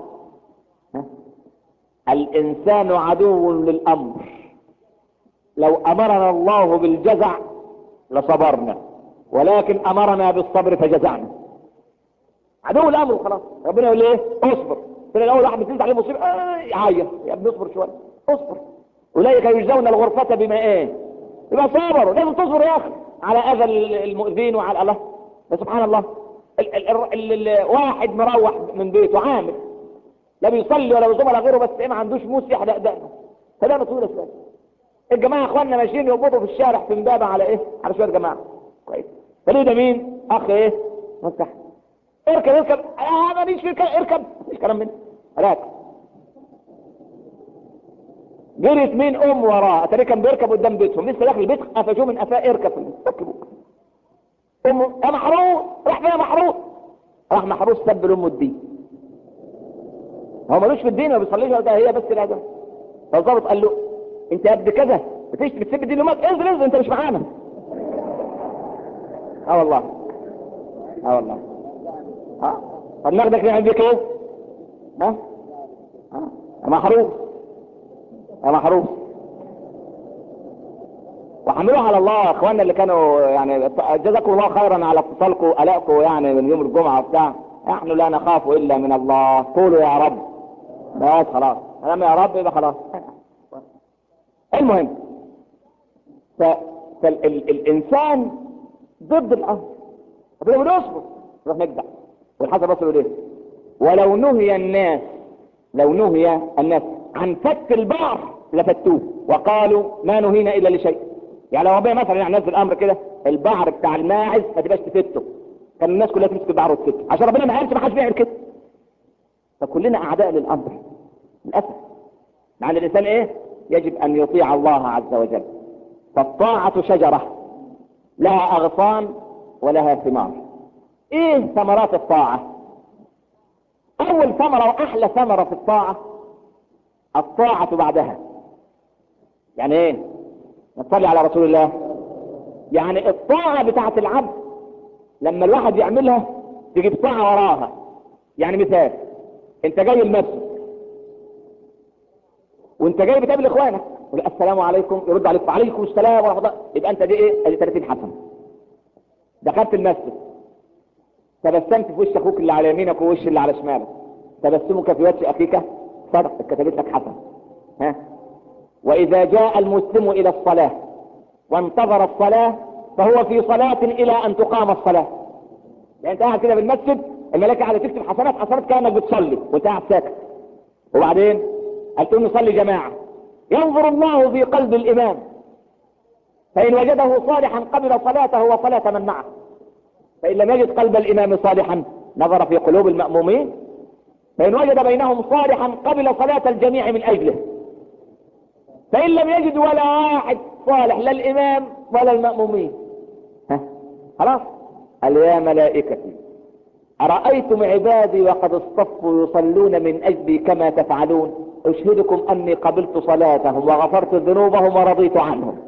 الانسان عدو للامر لو امرنا الله بالجزع لصبرنا ولكن امرنا بالصبر فجزعنا عدو الامر وخلاص ربنا يقول ايه اصبر في الاول واحد بتنزل عليه مصيبه آه يعيط يا ابني اصبر شويه اصبر اولئك يجزون الغرفه بما ايه يبقى صبروا لازم تصبر يا اخي على اذى المؤذين وعلى الله سبحان الله ال ال ال ال واحد مروح من بيته عامل لا بيصلي ولا بيصوم ولا غيره بس ايه ما عندوش موس يحدق دقنه فده طويله شويه الجماعه اخواننا ماشيين يربطوا في الشارع في امبابه على ايه على شويه جماعه كويس فليه ده مين اخ ايه مفتح اركب اركب اه ماليش في اركب مش كلام من راكب جريت مين ام وراه اتاري كان بيركب قدام بيتهم لسه داخل البيت قفشوه من قفاه اركب ركبوا امه يا محروس راح فين يا محروس راح محروس سب لامه الدين هو ملوش في الدين ما بيصليش ولا هي بس الاذان فالظابط قال له انت يا ابن كذا بتشتم بتسب الدين لامك انزل انزل انت مش معانا اه والله اه والله اه طب ناخدك نعمل بيك ايه ها اه يا محروس يا محروس حملوها على الله يا اخواننا اللي كانوا يعني جزاكم الله خيرا على اتصالكم الائكم يعني من يوم الجمعه وبتاع نحن لا نخاف الا من الله قولوا يا رب بس خلاص انا يا رب يبقى خلاص المهم فالانسان ضد الامر ربنا بيقول اصبر نروح نجدع والحسن بصر يقول ايه ولو نهي الناس لو نهي الناس عن فك البعر لفتوه وقالوا ما نهينا الا لشيء يعني لو ربنا مثلا يعني نزل الامر كده البعر بتاع الماعز ما تبقاش تفته كان الناس كلها تمسك البعر وتفته عشان ربنا ما قالش ما حدش بيعمل كده فكلنا اعداء للامر للاسف مع ان الانسان ايه يجب ان يطيع الله عز وجل فالطاعه شجره لها اغصان ولها ثمار ايه ثمرات الطاعه اول ثمره واحلى ثمره في الطاعه الطاعه بعدها يعني ايه نصلي على رسول الله يعني الطاعة بتاعت العبد لما الواحد يعملها تجيب طاعة وراها يعني مثال انت جاي المسجد وانت جاي بتقابل اخوانك يقول السلام عليكم يرد عليك وعليكم السلام ورحمة الله يبقى انت دي ايه ادي 30 حسنة دخلت المسجد تبسمت في وش اخوك اللي على يمينك ووش اللي على شمالك تبسمك في وجه اخيك صدق اتكتبت لك حسنة ها وإذا جاء المسلم إلى الصلاة وانتظر الصلاة فهو في صلاة إلى أن تقام الصلاة يعني أنت قاعد كده بالمسجد الملائكة قاعدة تكتب حسنات حسنات كأنك بتصلي وأنت قاعد ساكت وبعدين قال تقوم نصلي جماعة ينظر الله في قلب الإمام فإن وجده صالحا قبل صلاته وصلاة من معه فإن لم يجد قلب الإمام صالحا نظر في قلوب المأمومين فإن وجد بينهم صالحا قبل صلاة الجميع من أجله فإن لم يجد ولا واحد صالح لا الإمام ولا المأمومين ها خلاص قال يا ملائكتي أرأيتم عبادي وقد اصطفوا يصلون من أجلي كما تفعلون أشهدكم أني قبلت صلاتهم وغفرت ذنوبهم ورضيت عنهم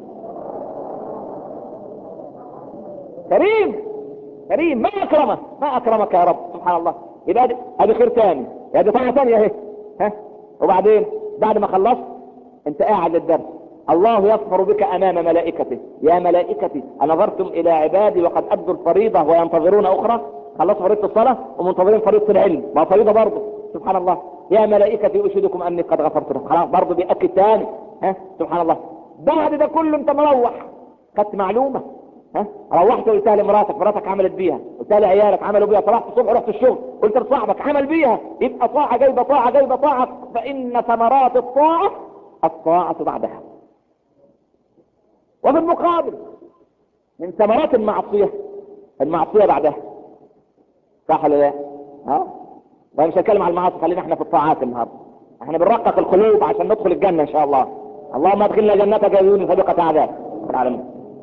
كريم كريم ما أكرمه ما أكرمك يا رب سبحان الله يبقى هذه خير ثاني هذه طاعة ثانية اهي ها وبعدين بعد ما خلصت انت قاعد للدرس الله يصفر بك امام ملائكته يا ملائكتي انظرتم الى عبادي وقد ادوا الفريضة وينتظرون اخرى خلصوا فريضة الصلاة ومنتظرين فريضة العلم ما فريضة برضه سبحان الله يا ملائكتي اشهدكم اني قد غفرت لكم خلاص برضه بيأكد تاني ها سبحان الله بعد ده كله انت مروح خدت معلومة ها روحت وقلتها لمراتك مراتك عملت بيها قلتها لعيالك عملوا بيها طلعت الصبح رحت الشغل قلت لصاحبك عمل بيها يبقى طاعة جايبة طاعة جايبة طاعة فإن ثمرات الطاعة الطاعة بعدها وفي المقابل من ثمرات المعصية المعصية بعدها صح ولا لا؟ ها؟ مش هنتكلم عن المعاصي خلينا احنا في الطاعات النهارده احنا بنرقق القلوب عشان ندخل الجنة ان شاء الله اللهم ادخلنا جنتك يا يونس سابقة عذاب العالمين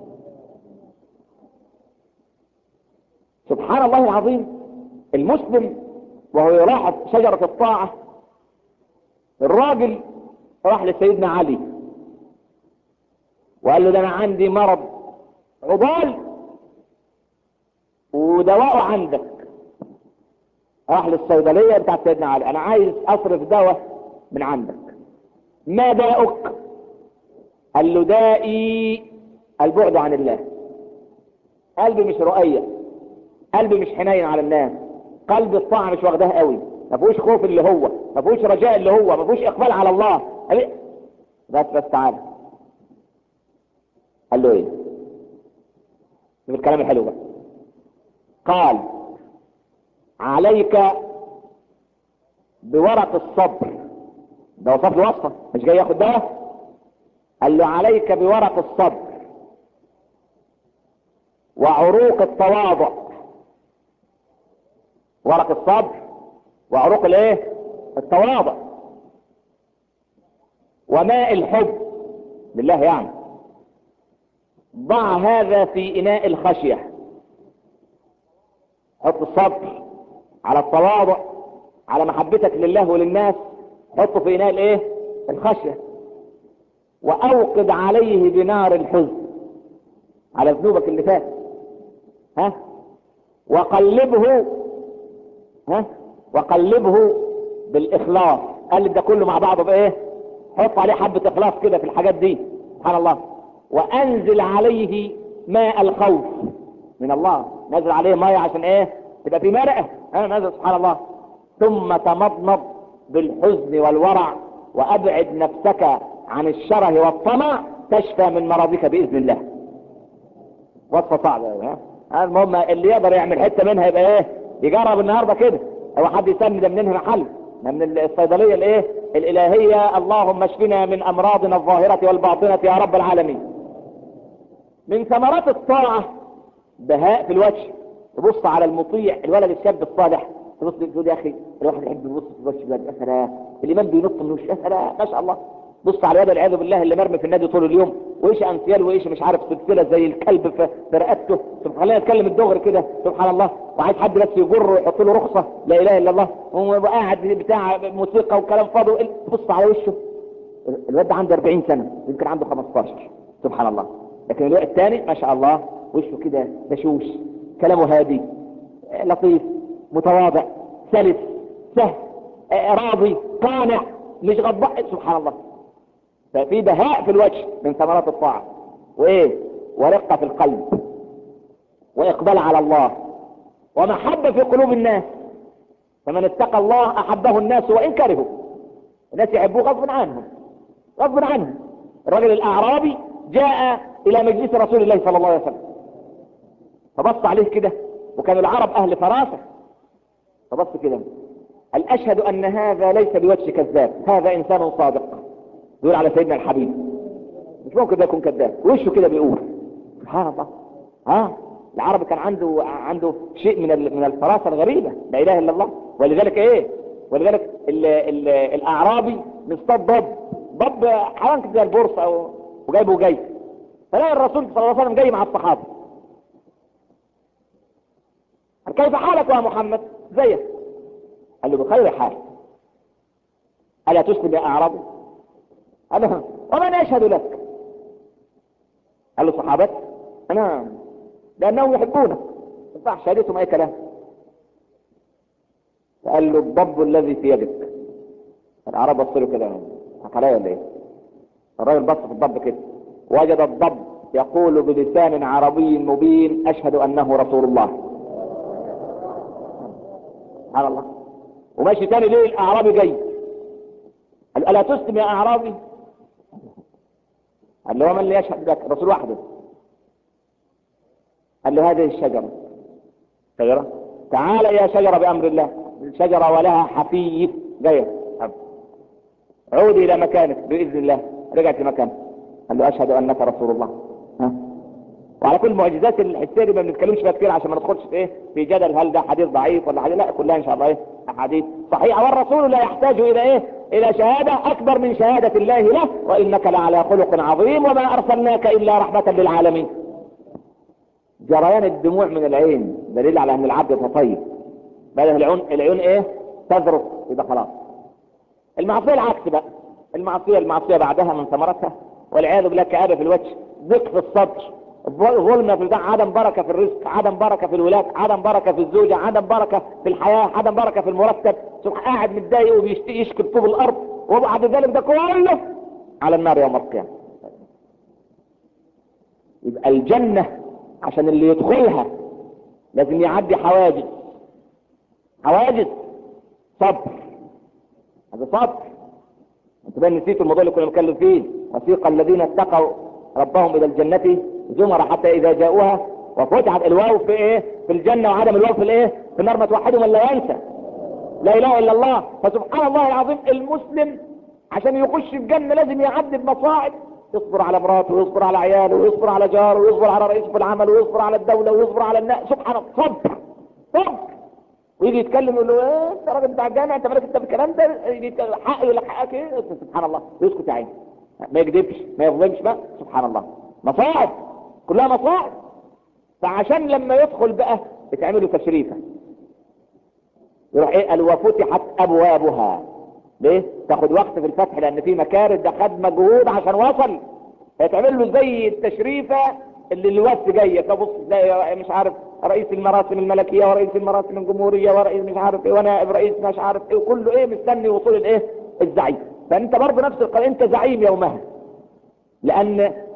سبحان الله العظيم المسلم وهو يلاحظ شجرة الطاعة الراجل راح لسيدنا علي وقال له ده انا عندي مرض عضال ودواءه عندك راح للصيدلية بتاعت سيدنا علي انا عايز اصرف دواء من عندك ما داؤك قال له دائي البعد عن الله قلبي مش رؤية قلبي مش حنين على الناس قلب الطاعة مش واخداه قوي ما فيهوش خوف اللي هو ما فيهوش رجاء اللي هو ما فيهوش اقبال على الله بس بس تعالى قال له ايه شوف الكلام الحلو بقى قال عليك بورق الصبر ده وصف له وصفه مش جاي ياخد دواء قال له عليك بورق الصبر وعروق التواضع ورق الصبر وعروق الايه التواضع وماء الحب بالله يعني ضع هذا في اناء الخشية حط الصبر على التواضع على محبتك لله وللناس حطه في اناء الايه الخشية واوقد عليه بنار الحزن على ذنوبك اللي فات ها وقلبه ها وقلبه بالاخلاص قلب ده كله مع بعضه بايه حط عليه حبة اخلاص كده في الحاجات دي سبحان الله وانزل عليه ماء الخوف من الله نزل عليه ميه عشان ايه تبقى في مرقه ها نزل سبحان الله ثم تمضمض بالحزن والورع وابعد نفسك عن الشره والطمع تشفى من مرضك باذن الله وصفه صعبه ها ها المهم اللي يقدر يعمل حته منها يبقى ايه يجرب النهارده كده هو حد يسمي ده منين محل ده من الصيدليه الايه الالهيه اللهم اشفنا من امراضنا الظاهره والباطنه يا رب العالمين من ثمرات الطاعه بهاء في الوجه تبص على المطيع الولد الشاب الصالح تبص تقول يا اخي الواحد يحب يبص في وجه الولد يا سلام الامام بينط من وشه يا سلام ما شاء الله بص على الولد والعياذ بالله اللي مرمي في النادي طول اليوم وايش انسيال وايش مش عارف سلسله زي الكلب في في رقبته طب خلينا نتكلم الدغري كده سبحان الله وعايز حد بس يجر ويحط له رخصه لا اله الا الله وقاعد بتاع موسيقى وكلام فاضي بص على وشه الواد ده عنده 40 سنه يمكن عنده 15 سبحان الله لكن الوقت الثاني ما شاء الله وشه كده بشوش كلامه هادي لطيف متواضع سلس سهل راضي قانع مش غضبان سبحان الله ففي بهاء في الوجه من ثمرات الطاعة وايه ورقة في القلب واقبال على الله ومحبة في قلوب الناس فمن اتقى الله احبه الناس وان كرهوا الناس يحبوه غصب عنهم غصب عنهم الرجل الاعرابي جاء الى مجلس رسول الله صلى الله عليه وسلم فبص عليه كده وكانوا العرب اهل فراسة فبص كده قال اشهد ان هذا ليس بوجه كذاب هذا انسان صادق يقول على سيدنا الحبيب مش ممكن ده يكون كذاب وشه كده بيقول سبحان الله ها العربي كان عنده عنده شيء من من الفراسه الغريبه لا اله الا الله ولذلك ايه ولذلك ال ال الاعرابي مصطاد ضب ضب حيوان كده زي البورصه او وجايبه جاي فلاقي الرسول صلى الله عليه وسلم جاي مع الصحابه قال كيف حالك يا محمد زيك قال له بخير حال الا تسلم يا اعرابي قال له ومن يشهد لك قال له صحابتك انا لانهم يحبونك ينفع شهادتهم اي كلام فقال له الضب الذي في يدك العرب بص له كده حكى عليا ولا ايه الراجل بص في الضب كده وجد الضب يقول بلسان عربي مبين اشهد انه رسول الله سبحان الله وماشي تاني ليه الاعرابي جاي قال الا تسلم يا اعرابي قال له ومن اللي يشهد لك رسول وحده قال له هذه الشجرة شجرة تعال يا شجرة بأمر الله الشجرة ولها حفيف جاية عودي إلى مكانك بإذن الله رجعت لمكانك قال له أشهد أنك رسول الله ها وعلى كل المعجزات الحسيه دي ما بنتكلمش فيها كتير عشان ما ندخلش في ايه في جدل هل ده حديث ضعيف ولا حديث لا كلها ان شاء الله ايه احاديث صحيحه والرسول لا يحتاج الى ايه الى شهاده اكبر من شهاده الله له وانك لعلى خلق عظيم وما ارسلناك الا رحمه للعالمين جريان الدموع من العين دليل على ان العبد طيب بدل العيون العيون ايه تذرف يبقى خلاص المعصيه العكس بقى المعصيه المعصيه بعدها من ثمرتها والعياذ بالله كآبة في الوجه ضيق في الصدر ظلمة في البتاع عدم بركة في الرزق عدم بركة في الولاد عدم بركة في الزوجة عدم بركة في الحياة عدم بركة في المرتب سبحان قاعد متضايق وبيشكي بطوب الأرض وبعد ذلك ده كله على النار يوم القيامة يبقى الجنة عشان اللي يدخلها لازم يعدي حواجز حواجز صبر هذا صبر انت بقى نسيتوا الموضوع اللي كنا بنتكلم فيه وثيق الذين اتقوا ربهم الى الجنة زمر حتى اذا جاءوها وفتحت الواو في ايه في الجنة وعدم الواو في الايه في النار ما توحدوا من لا ينسى لا اله الا الله فسبحان الله العظيم المسلم عشان يخش الجنة لازم يعدي بمصاعب يصبر على مراته ويصبر على عياله ويصبر على جاره ويصبر على رئيسه في العمل ويصبر على الدولة ويصبر على الناس سبحان الله صبر صبر ويجي يتكلم يقول له ايه انت راجل بتاع الجامع انت مالك انت بالكلام ده يجي يتكلم حق يقول لك حقك ايه سبحان الله ويسكت يا عيني ما يكذبش ما يظلمش بقى سبحان الله مصاعب كلها مصاعب فعشان لما يدخل بقى بتعملوا تشريفه يروح ايه قال وفتحت ابوابها ليه تاخد وقت في الفتح لان في مكارد ده خد مجهود عشان وصل هيتعمل له زي التشريفه اللي الوقت جايه تبص تلاقي مش عارف رئيس المراسم الملكيه ورئيس المراسم الجمهوريه ورئيس مش عارف ايه ونائب رئيس مش عارف ايه وكله ايه مستني وصول الايه الزعيم فانت برضه نفس القضيه انت زعيم يومها لان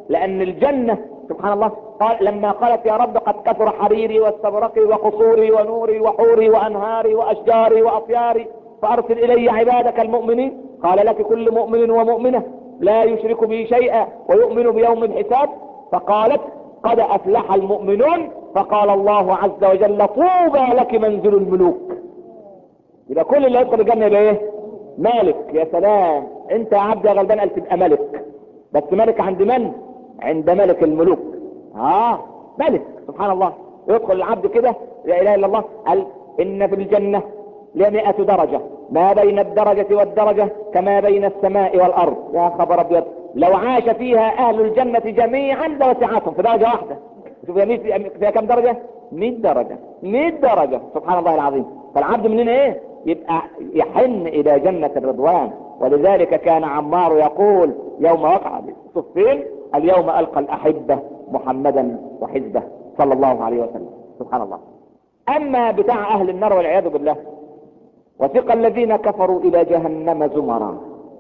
لان الجنة سبحان الله قال لما قالت يا رب قد كثر حريري واستبرقي وقصوري ونوري وحوري وانهاري واشجاري واطياري فارسل الي عبادك المؤمنين قال لك كل مؤمن ومؤمنة لا يشرك بي شيئا ويؤمن بيوم الحساب فقالت قد افلح المؤمنون فقال الله عز وجل طوبى لك منزل الملوك يبقى كل اللي يدخل الجنة يبقى ايه مالك يا سلام انت يا عبد يا غلبان قال تبقى ملك بس ملك عند من عند ملك الملوك اه ملك سبحان الله يدخل العبد كده لا اله الا الله قال ان في الجنة لمئة درجة ما بين الدرجة والدرجة كما بين السماء والارض يا خبر ابيض لو عاش فيها اهل الجنة جميعا لوسعتهم في درجة واحدة شوف فيها, فيها كم درجة 100 درجة 100 درجة سبحان الله العظيم فالعبد مننا ايه يبقى يحن الى جنة الرضوان ولذلك كان عمار يقول يوم وقع صفين اليوم القى الاحبة محمدا وحزبه صلى الله عليه وسلم سبحان الله اما بتاع اهل النار والعياذ بالله وثق الذين كفروا الى جهنم زمرا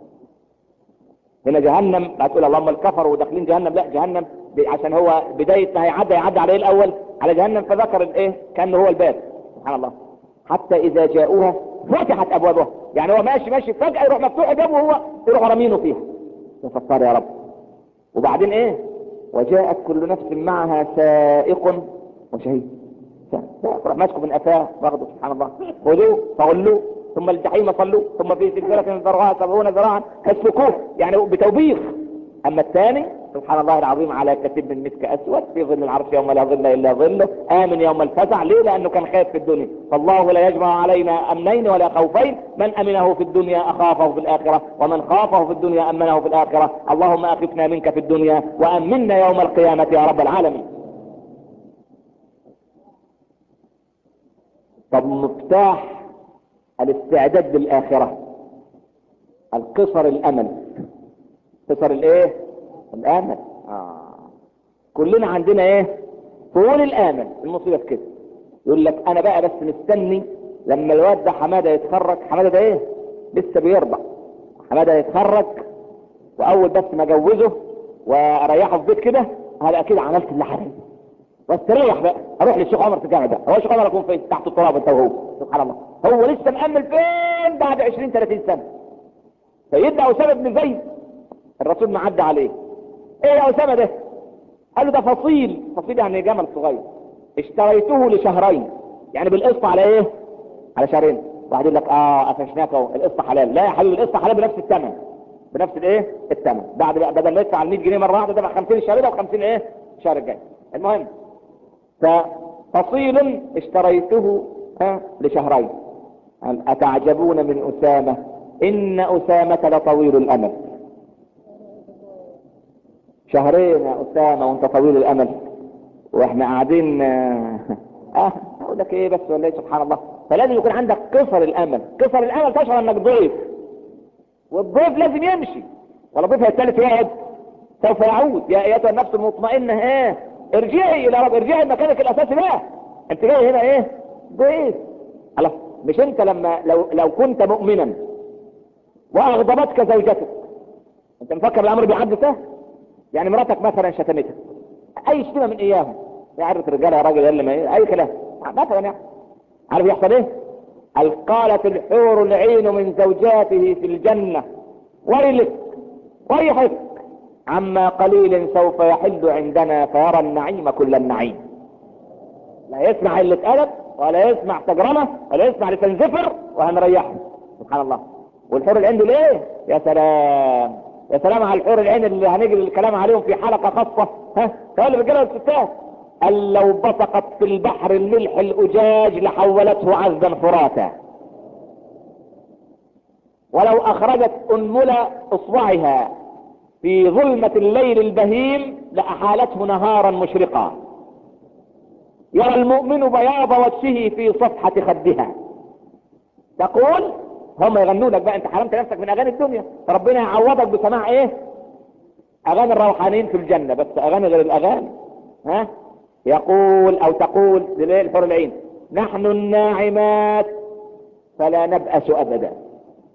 هنا جهنم هتقول اللهم الكفروا وداخلين جهنم لا جهنم عشان هو بداية ما هيعدي هيعدي على ايه الاول على جهنم فذكر الايه كان هو الباب سبحان الله حتى اذا جاءوها فتحت ابوابها يعني هو ماشي ماشي فجأة يروح مفتوح باب وهو يروح رمينه فيها يا يا رب وبعدين ايه وجاءت كل نفس معها سائق وشهيد يروح ماسكه من قفاه واخده سبحان الله خذوه فغلوه ثم الجحيم صلوه ثم في سلسلة ذرعها سبعون ذراعا فاسلكوه يعني بتوبيخ اما الثاني سبحان الله العظيم على كتب من مسك اسود في ظل العرش يوم لا ظل الا ظله امن يوم الفزع ليه لانه كان خايف في الدنيا فالله لا يجمع علينا امنين ولا خوفين من امنه في الدنيا اخافه في الاخرة ومن خافه في الدنيا امنه في الاخرة اللهم اخفنا منك في الدنيا وامنا يوم القيامة يا رب العالمين طب مفتاح الاستعداد للاخرة القصر الامل قصر الايه الامل آه. كلنا عندنا ايه طول الامل المصيبة في كده يقول لك انا بقى بس مستني لما الواد ده حمادة يتخرج حمادة ده ايه لسه بيرضع حمادة يتخرج واول بس ما اجوزه واريحه في بيت كده هبقى كده عملت اللي حرام واستريح بقى اروح للشيخ عمر تجامع ده هو الشيخ عمر يكون فين تحت التراب انت وهو سبحان الله هو لسه مأمل فين بعد 20 30 سنة سيدنا اسامه بن زيد الرسول معدى عليه ايه يا اسامه ده قال له ده فصيل فصيل يعني جمل صغير اشتريته لشهرين يعني بالقسط على ايه على شهرين واحد يقول لك اه قفشناك اهو القسط حلال لا يا حبيبي القسط حلال بنفس الثمن بنفس الايه الثمن بعد بقى بدل ما يدفع ال 100 جنيه مره واحده دفع 50 الشهر ده و50 ايه الشهر الجاي المهم ففصيل اشتريته ها لشهرين اتعجبون من اسامه ان اسامه لطويل الامل شهرين يا اسامه وانت طويل الامل واحنا قاعدين اه اقول لك ايه بس ولا ايه سبحان الله فلازم يكون عندك قصر الامل قصر الامل تشعر انك ضيف والضيف لازم يمشي ولا ضيف الثالث يقعد سوف يعود يا ايتها النفس المطمئنه ايه ارجعي الى رب ارجعي لمكانك الاساسي بقى انت جاي هنا ايه ضيف الله مش انت لما لو لو كنت مؤمنا واغضبتك زوجتك انت مفكر الامر بيعدي سهل يعني مراتك مثلا شتمتك اي شتمه من اياهم يعرف الرجاله يا راجل يلا ما ايه اي كلام مثلا يعني عارف يحصل ايه قالت الحور العين من زوجاته في الجنة ويلك ويحك عما قليل سوف يحل عندنا فيرى النعيم كل النعيم لا يسمع اللي اتقلب ولا يسمع تجرمة ولا يسمع لسان زفر وهنريحه سبحان الله والحور العين دول ايه يا سلام يا سلام على الحور العين اللي هنجري الكلام عليهم في حلقة خاصة ها سؤال الرجاله والستات قال لو بصقت في البحر الملح الأجاج لحولته عذبا فراتا ولو أخرجت أنملة إصبعها في ظلمة الليل البهيم لأحالته نهارا مشرقا يرى المؤمن بياض وجهه في صفحة خدها تقول هم يغنوا لك بقى انت حرمت نفسك من اغاني الدنيا فربنا يعوضك بسماع ايه اغاني الروحانيين في الجنة بس اغاني غير الاغاني ها يقول او تقول لليل الحور العين نحن الناعمات فلا نبأس ابدا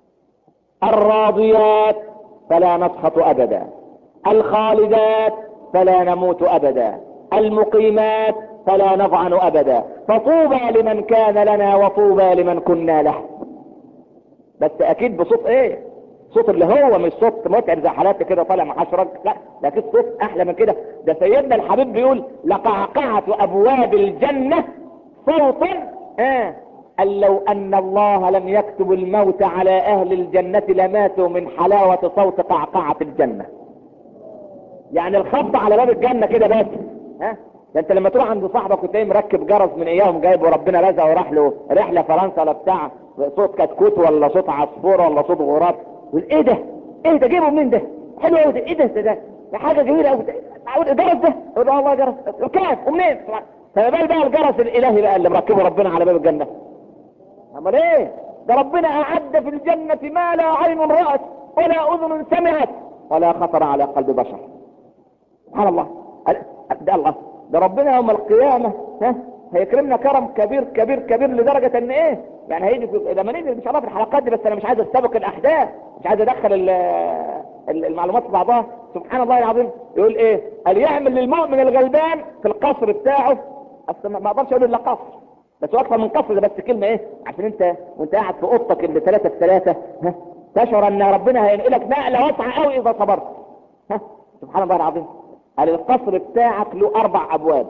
الراضيات فلا نسخط ابدا الخالدات فلا نموت ابدا المقيمات فلا نضعن ابدا فطوبى لمن كان لنا وطوبى لمن كنا له بس اكيد بصوت ايه صوت اللي هو مش صوت متعب زي حالات كده طالع محشرج لا ده اكيد صوت احلى من كده ده سيدنا الحبيب بيقول لقعقعة ابواب الجنة صوتا آه قال لو ان الله لم يكتب الموت على اهل الجنة لماتوا من حلاوة صوت قعقعة الجنة يعني الخبط على باب الجنة كده بس ها ده انت لما تروح عند صاحبك وتلاقيه مركب جرس من اياهم جايبه ربنا رزقه وراح له رحله فرنسا ولا بتاع صوت كتكوت ولا صوت عصفور ولا صوت غراب يقول ايه ده؟ ايه ده جايبه منين ده؟ حلو قوي ده ايه ده ده ده, ده حاجه جميله قوي معقول الجرس ده؟ يقول له والله جرس كام ومنين؟ فما بال بقى الجرس الالهي بقى اللي مركبه ربنا على باب الجنه امال ايه؟ ده ربنا اعد في الجنه ما لا عين رات ولا اذن سمعت ولا خطر على قلب بشر سبحان الله ده الله ده ربنا يوم القيامة ها هيكرمنا كرم كبير كبير كبير لدرجة ان ايه يعني هيجي في لما نيجي ان شاء الله في الحلقات دي بس انا مش عايز استبق الاحداث مش عايز ادخل ال ال المعلومات في بعضها سبحان الله العظيم يقول ايه قال يعمل للمؤمن الغلبان في القصر بتاعه اصل ما اقدرش اقول الا قصر بس هو اكثر من قصر ده بس كلمة ايه عشان انت وانت قاعد في اوضتك اللي ثلاثة في ثلاثة ها تشعر ان ربنا هينقلك نقلة واسعة قوي اذا صبرت ها سبحان الله العظيم قال القصر بتاعك له اربع ابواب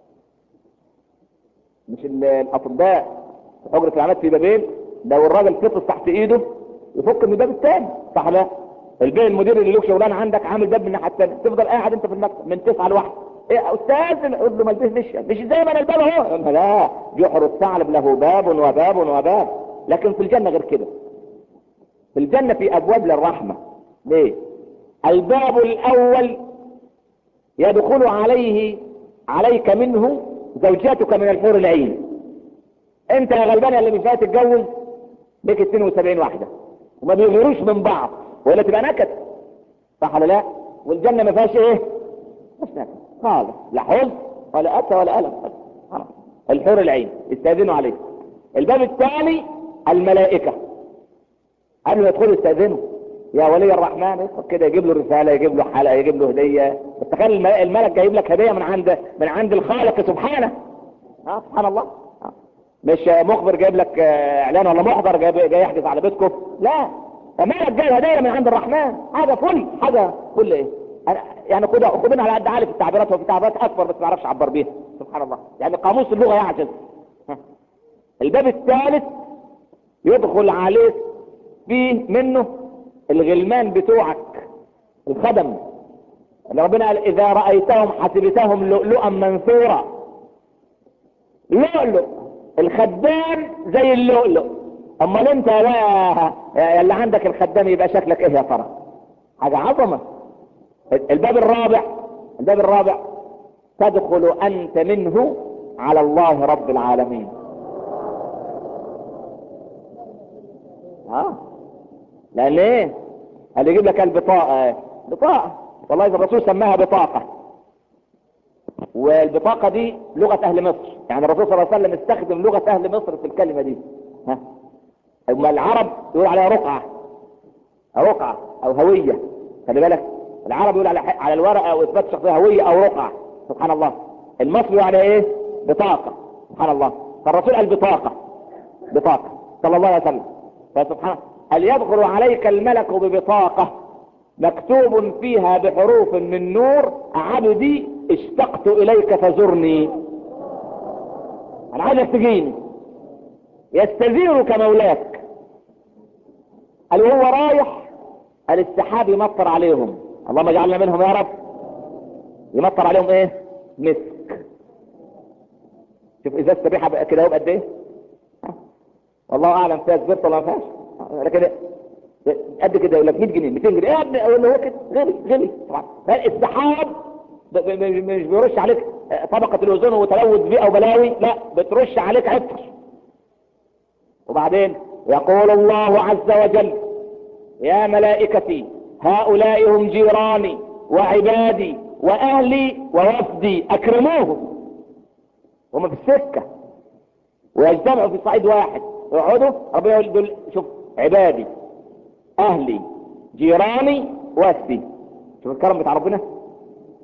مش الاطباء في حجرة العماد في بابين لو الراجل فطس تحت ايده يفك من الباب الثاني صح لا البيه المدير اللي له شغلانه عندك عامل باب من الناحيه الثانيه تفضل قاعد انت في المكتب من تسعه لواحد ايه يا استاذ يقول له ما البيه مش مش زي ما انا الباب اهو يقول له لا جحر الثعلب له باب وباب وباب لكن في الجنه غير كده في الجنه في ابواب للرحمه ليه الباب الاول يدخل عليه عليك منه زوجاتك من الحور العين انت يا غلبان اللي مش فايت تتجوز ليك 72 واحده وما بيغيروش من بعض ولا تبقى نكد صح ولا لا والجنه ما فيهاش ايه مش نكد خالص لا حزن ولا اسى ولا الم خلاص الحور العين استاذنوا عليه الباب الثاني الملائكه قبل ما يدخلوا يستاذنوا يا ولي الرحمن يدخل كده يجيب له رساله يجيب له حلقه يجيب له هديه بس تخيل الملك جايب لك هديه من عند من عند الخالق سبحانه ها سبحان الله ها. مش مخبر جايب لك اعلان ولا محضر جايب جاي يحجز على بيتكم لا الملك جايب هديه من عند الرحمن حاجه فل حاجه فل ايه أنا يعني خدها خدنا على قد عالي في التعبيرات وفي تعبيرات اكبر بس ما اعرفش اعبر بيها سبحان الله يعني قاموس اللغه يعجز ها. الباب الثالث يدخل عليك فيه منه الغلمان بتوعك الخدم اللي ربنا قال اذا رأيتهم حسبتهم لؤلؤا منثورا لؤلؤ الخدام زي اللؤلؤ امال انت بقى يا اللي عندك الخدام يبقى شكلك ايه يا ترى حاجة عظمة الباب الرابع الباب الرابع تدخل انت منه على الله رب العالمين اه لان ايه قال يجيب لك البطاقة بطاقة والله اذا الرسول سماها بطاقة والبطاقة دي لغة اهل مصر يعني الرسول صلى الله عليه وسلم استخدم لغة اهل مصر في الكلمة دي ها اما العرب يقول عليها رقعة رقعة او هوية خلي بالك العرب يقول على على الورقة او اثبات شخصية هوية او رقعة سبحان الله المصري على ايه بطاقة سبحان الله فالرسول قال بطاقة بطاقة صلى الله عليه وسلم فسبحان هل يدخل عليك الملك ببطاقة مكتوب فيها بحروف من نور عبدي اشتقت اليك فزرني انا عايزك تجيني يستزيرك مولاك قال وهو رايح قال السحاب يمطر عليهم اللهم اجعلنا منهم يا رب يمطر عليهم ايه مسك شوف ازازه الريحه كده هو قد ايه والله اعلم فيها كبرت ولا ما فيهاش لكن قد كده يقول لك 100 جنيه 200 جنيه ايه يا ابني اقول له هو كده غالي غالي طبعا السحاب مش بيرش عليك طبقة الاوزون وتلوث بيئة وبلاوي لا بترش عليك عطر وبعدين يقول الله عز وجل يا ملائكتي هؤلاء هم جيراني وعبادي واهلي ووفدي اكرموهم هم في السكة ويجتمعوا في صعيد واحد يقعدوا ربنا يقول دول شوف عبادي اهلي جيراني وفدي شوف الكرم بتاع ربنا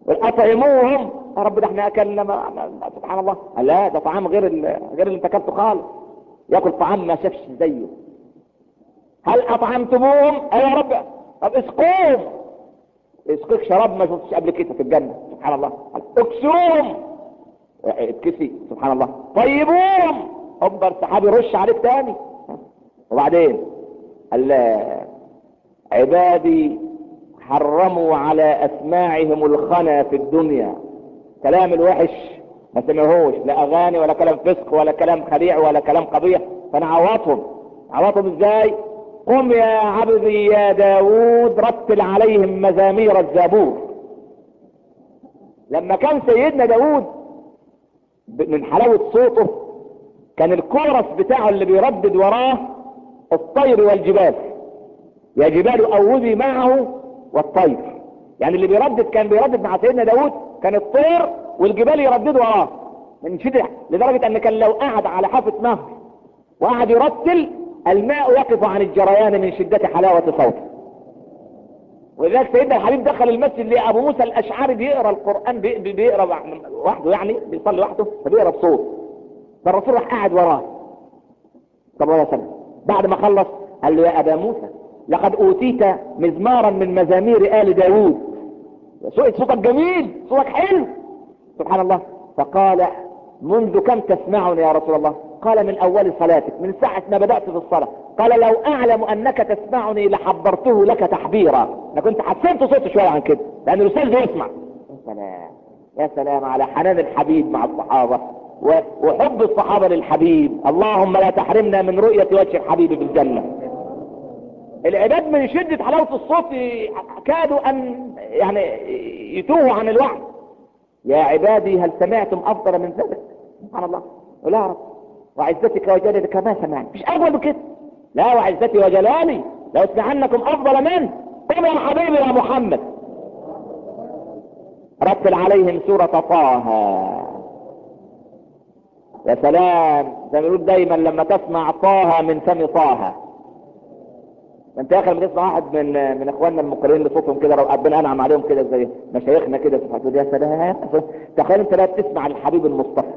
اطعموهم يا رب ده احنا اكلنا ما... سبحان الله لا ده طعام غير ال... غير اللي انت اكلته خالص ياكل طعام ما شافش زيه هل اطعمتموهم ايوه يا رب طب اسقوهم اسقيك شراب ما شفتش قبل كده في الجنه سبحان الله اكسوهم اتكسي سبحان الله طيبوهم هوبا السحاب يرش عليك تاني وبعدين قال عبادي حرموا على اسماعهم الخنا في الدنيا كلام الوحش ما سمعوهوش لا اغاني ولا كلام فسق ولا كلام خليع ولا كلام قبيح فانا عوضهم عوضهم ازاي قم يا عبدي يا داود رتل عليهم مزامير الزبور لما كان سيدنا داود من حلاوة صوته كان الكورس بتاعه اللي بيردد وراه الطير والجبال يا جبال أوذي معه والطير يعني اللي بيردد كان بيردد مع سيدنا داود كان الطير والجبال يرددوا وراه من شدة لدرجة ان كان لو قعد على حافة نهر وقعد يرتل الماء يقف عن الجريان من شدة حلاوة صوته ولذلك سيدنا الحبيب دخل المسجد لأبو موسى الأشعري بيقرأ القرآن بي- بي- بيقرأ وحده يعني بيصلي وحده فبيقرأ بصوت فالرسول راح قاعد وراه طب ولا سنة بعد ما خلص قال له يا أبا موسى لقد أوتيت مزمارا من مزامير آل داوود صوت صوتك جميل صوتك حلو سبحان الله فقال منذ كم تسمعني يا رسول الله قال من اول صلاتك من ساعة ما بدأت في الصلاة قال لو اعلم انك تسمعني لحبرته لك تحبيرا انا كنت حسنت صوتي شوية عن كده لان الاستاذ بيسمع يا سلام يا سلام على حنان الحبيب مع الصحابة و- وحب الصحابة للحبيب اللهم لا تحرمنا من رؤية وجه الحبيب في الجنة العباد من شدة حلاوة الصوت ي- كادوا ان يعني يتوهوا عن الوعي يا عبادي هل سمعتم افضل من ذلك سبحان الله ولا يا رب وعزتك وجلالك ما سمعت مش اجمل من كده لا وعزتي وجلالي لو اسمعنكم افضل منه طب يا حبيبي يا محمد رتل عليهم سورة طه يا سلام زي ما بيقول دايما لما تسمع طه من فم طه انت يا اخي لما تسمع واحد من من اخواننا المقرئين لصوتهم كده لو ربنا انعم عليهم كده زي مشايخنا كده سبحان الله يا سلام تخيل انت لا تسمع الحبيب المصطفى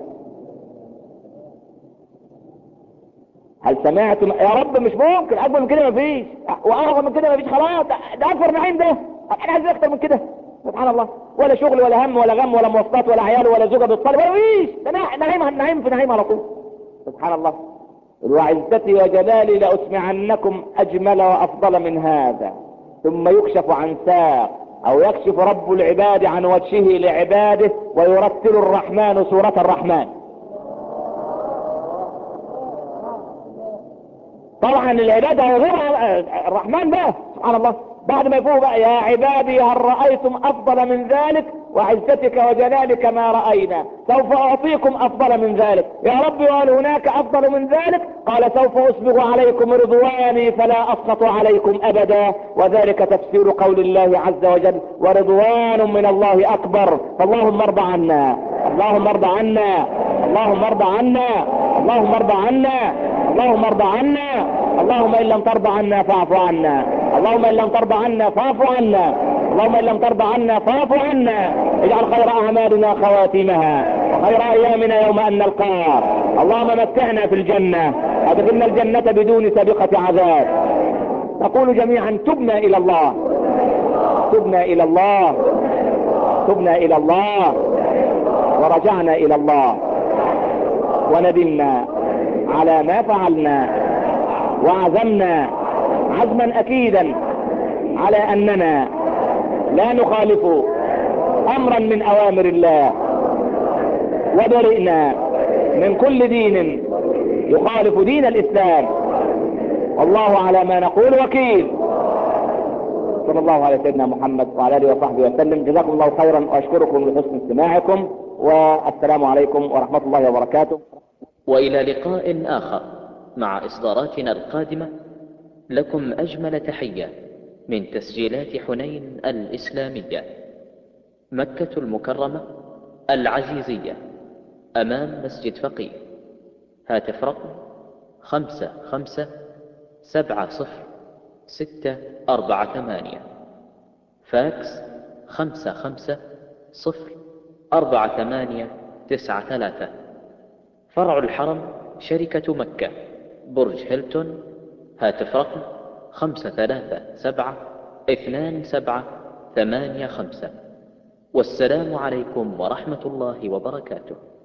هل سمعتم يا رب مش ممكن اكبر من كده مفيش واعظم من كده مفيش خلاص ده ده اكبر نعيم ده احنا عايزين اكتر من كده سبحان الله ولا شغل ولا هم ولا غم ولا مواصلات ولا عيال ولا زوجة بالطلب ولا مفيش ده نع- نعيم نعيم في نعيم على طول سبحان الله وعزتي وجلالي لأسمعنكم أجمل وأفضل من هذا ثم يكشف عن ساق أو يكشف رب العباد عن وجهه لعباده ويرتل الرحمن سورة الرحمن طبعا العبادة غير الرحمن بقى سبحان الله بعد ما يفوق بقى يا عبادي هل رأيتم أفضل من ذلك وعزتك وجلالك ما رأينا سوف أعطيكم أفضل من ذلك يا رب وهل هناك أفضل من ذلك قال سوف أسبغ عليكم رضواني فلا أسخط عليكم أبدا وذلك تفسير قول الله عز وجل ورضوان من الله أكبر فاللهم ارضى عنا اللهم ارضى عنا اللهم ارضى عنا اللهم ارضى عنا اللهم ارضى عنا اللهم ان لم ترضى عنا فاعف عنا اللهم ان لم ترضى عنا فاعف عنا اللهم ان لم ترضى عنا فاعف عنا اجعل خير اعمالنا خواتمها وخير ايامنا يوم ان نلقاك اللهم متعنا في الجنه ادخلنا الجنه بدون سابقه عذاب نقول جميعا تبنا الى الله تبنا الى الله تبنا الى الله ورجعنا الى الله وندمنا على ما فعلنا وعزمنا عزما اكيدا على اننا لا نخالف امرا من اوامر الله وبرئنا من كل دين يخالف دين الاسلام والله على ما نقول وكيل صلى الله على سيدنا محمد وعلى اله وصحبه وسلم جزاكم الله خيرا واشكركم لحسن استماعكم والسلام عليكم ورحمه الله وبركاته والى لقاء اخر مع اصداراتنا القادمه لكم اجمل تحيه من تسجيلات حنين الاسلاميه مكه المكرمه العزيزيه امام مسجد فقيه هاتف رقم خمسه خمسه سبعه صفر سته اربعه ثمانيه فاكس خمسه خمسه صفر أربعة ثمانية تسعة ثلاثة فرع الحرم شركة مكة برج هيلتون هاتف رقم خمسة ثلاثة سبعة اثنان سبعة ثمانية خمسة والسلام عليكم ورحمة الله وبركاته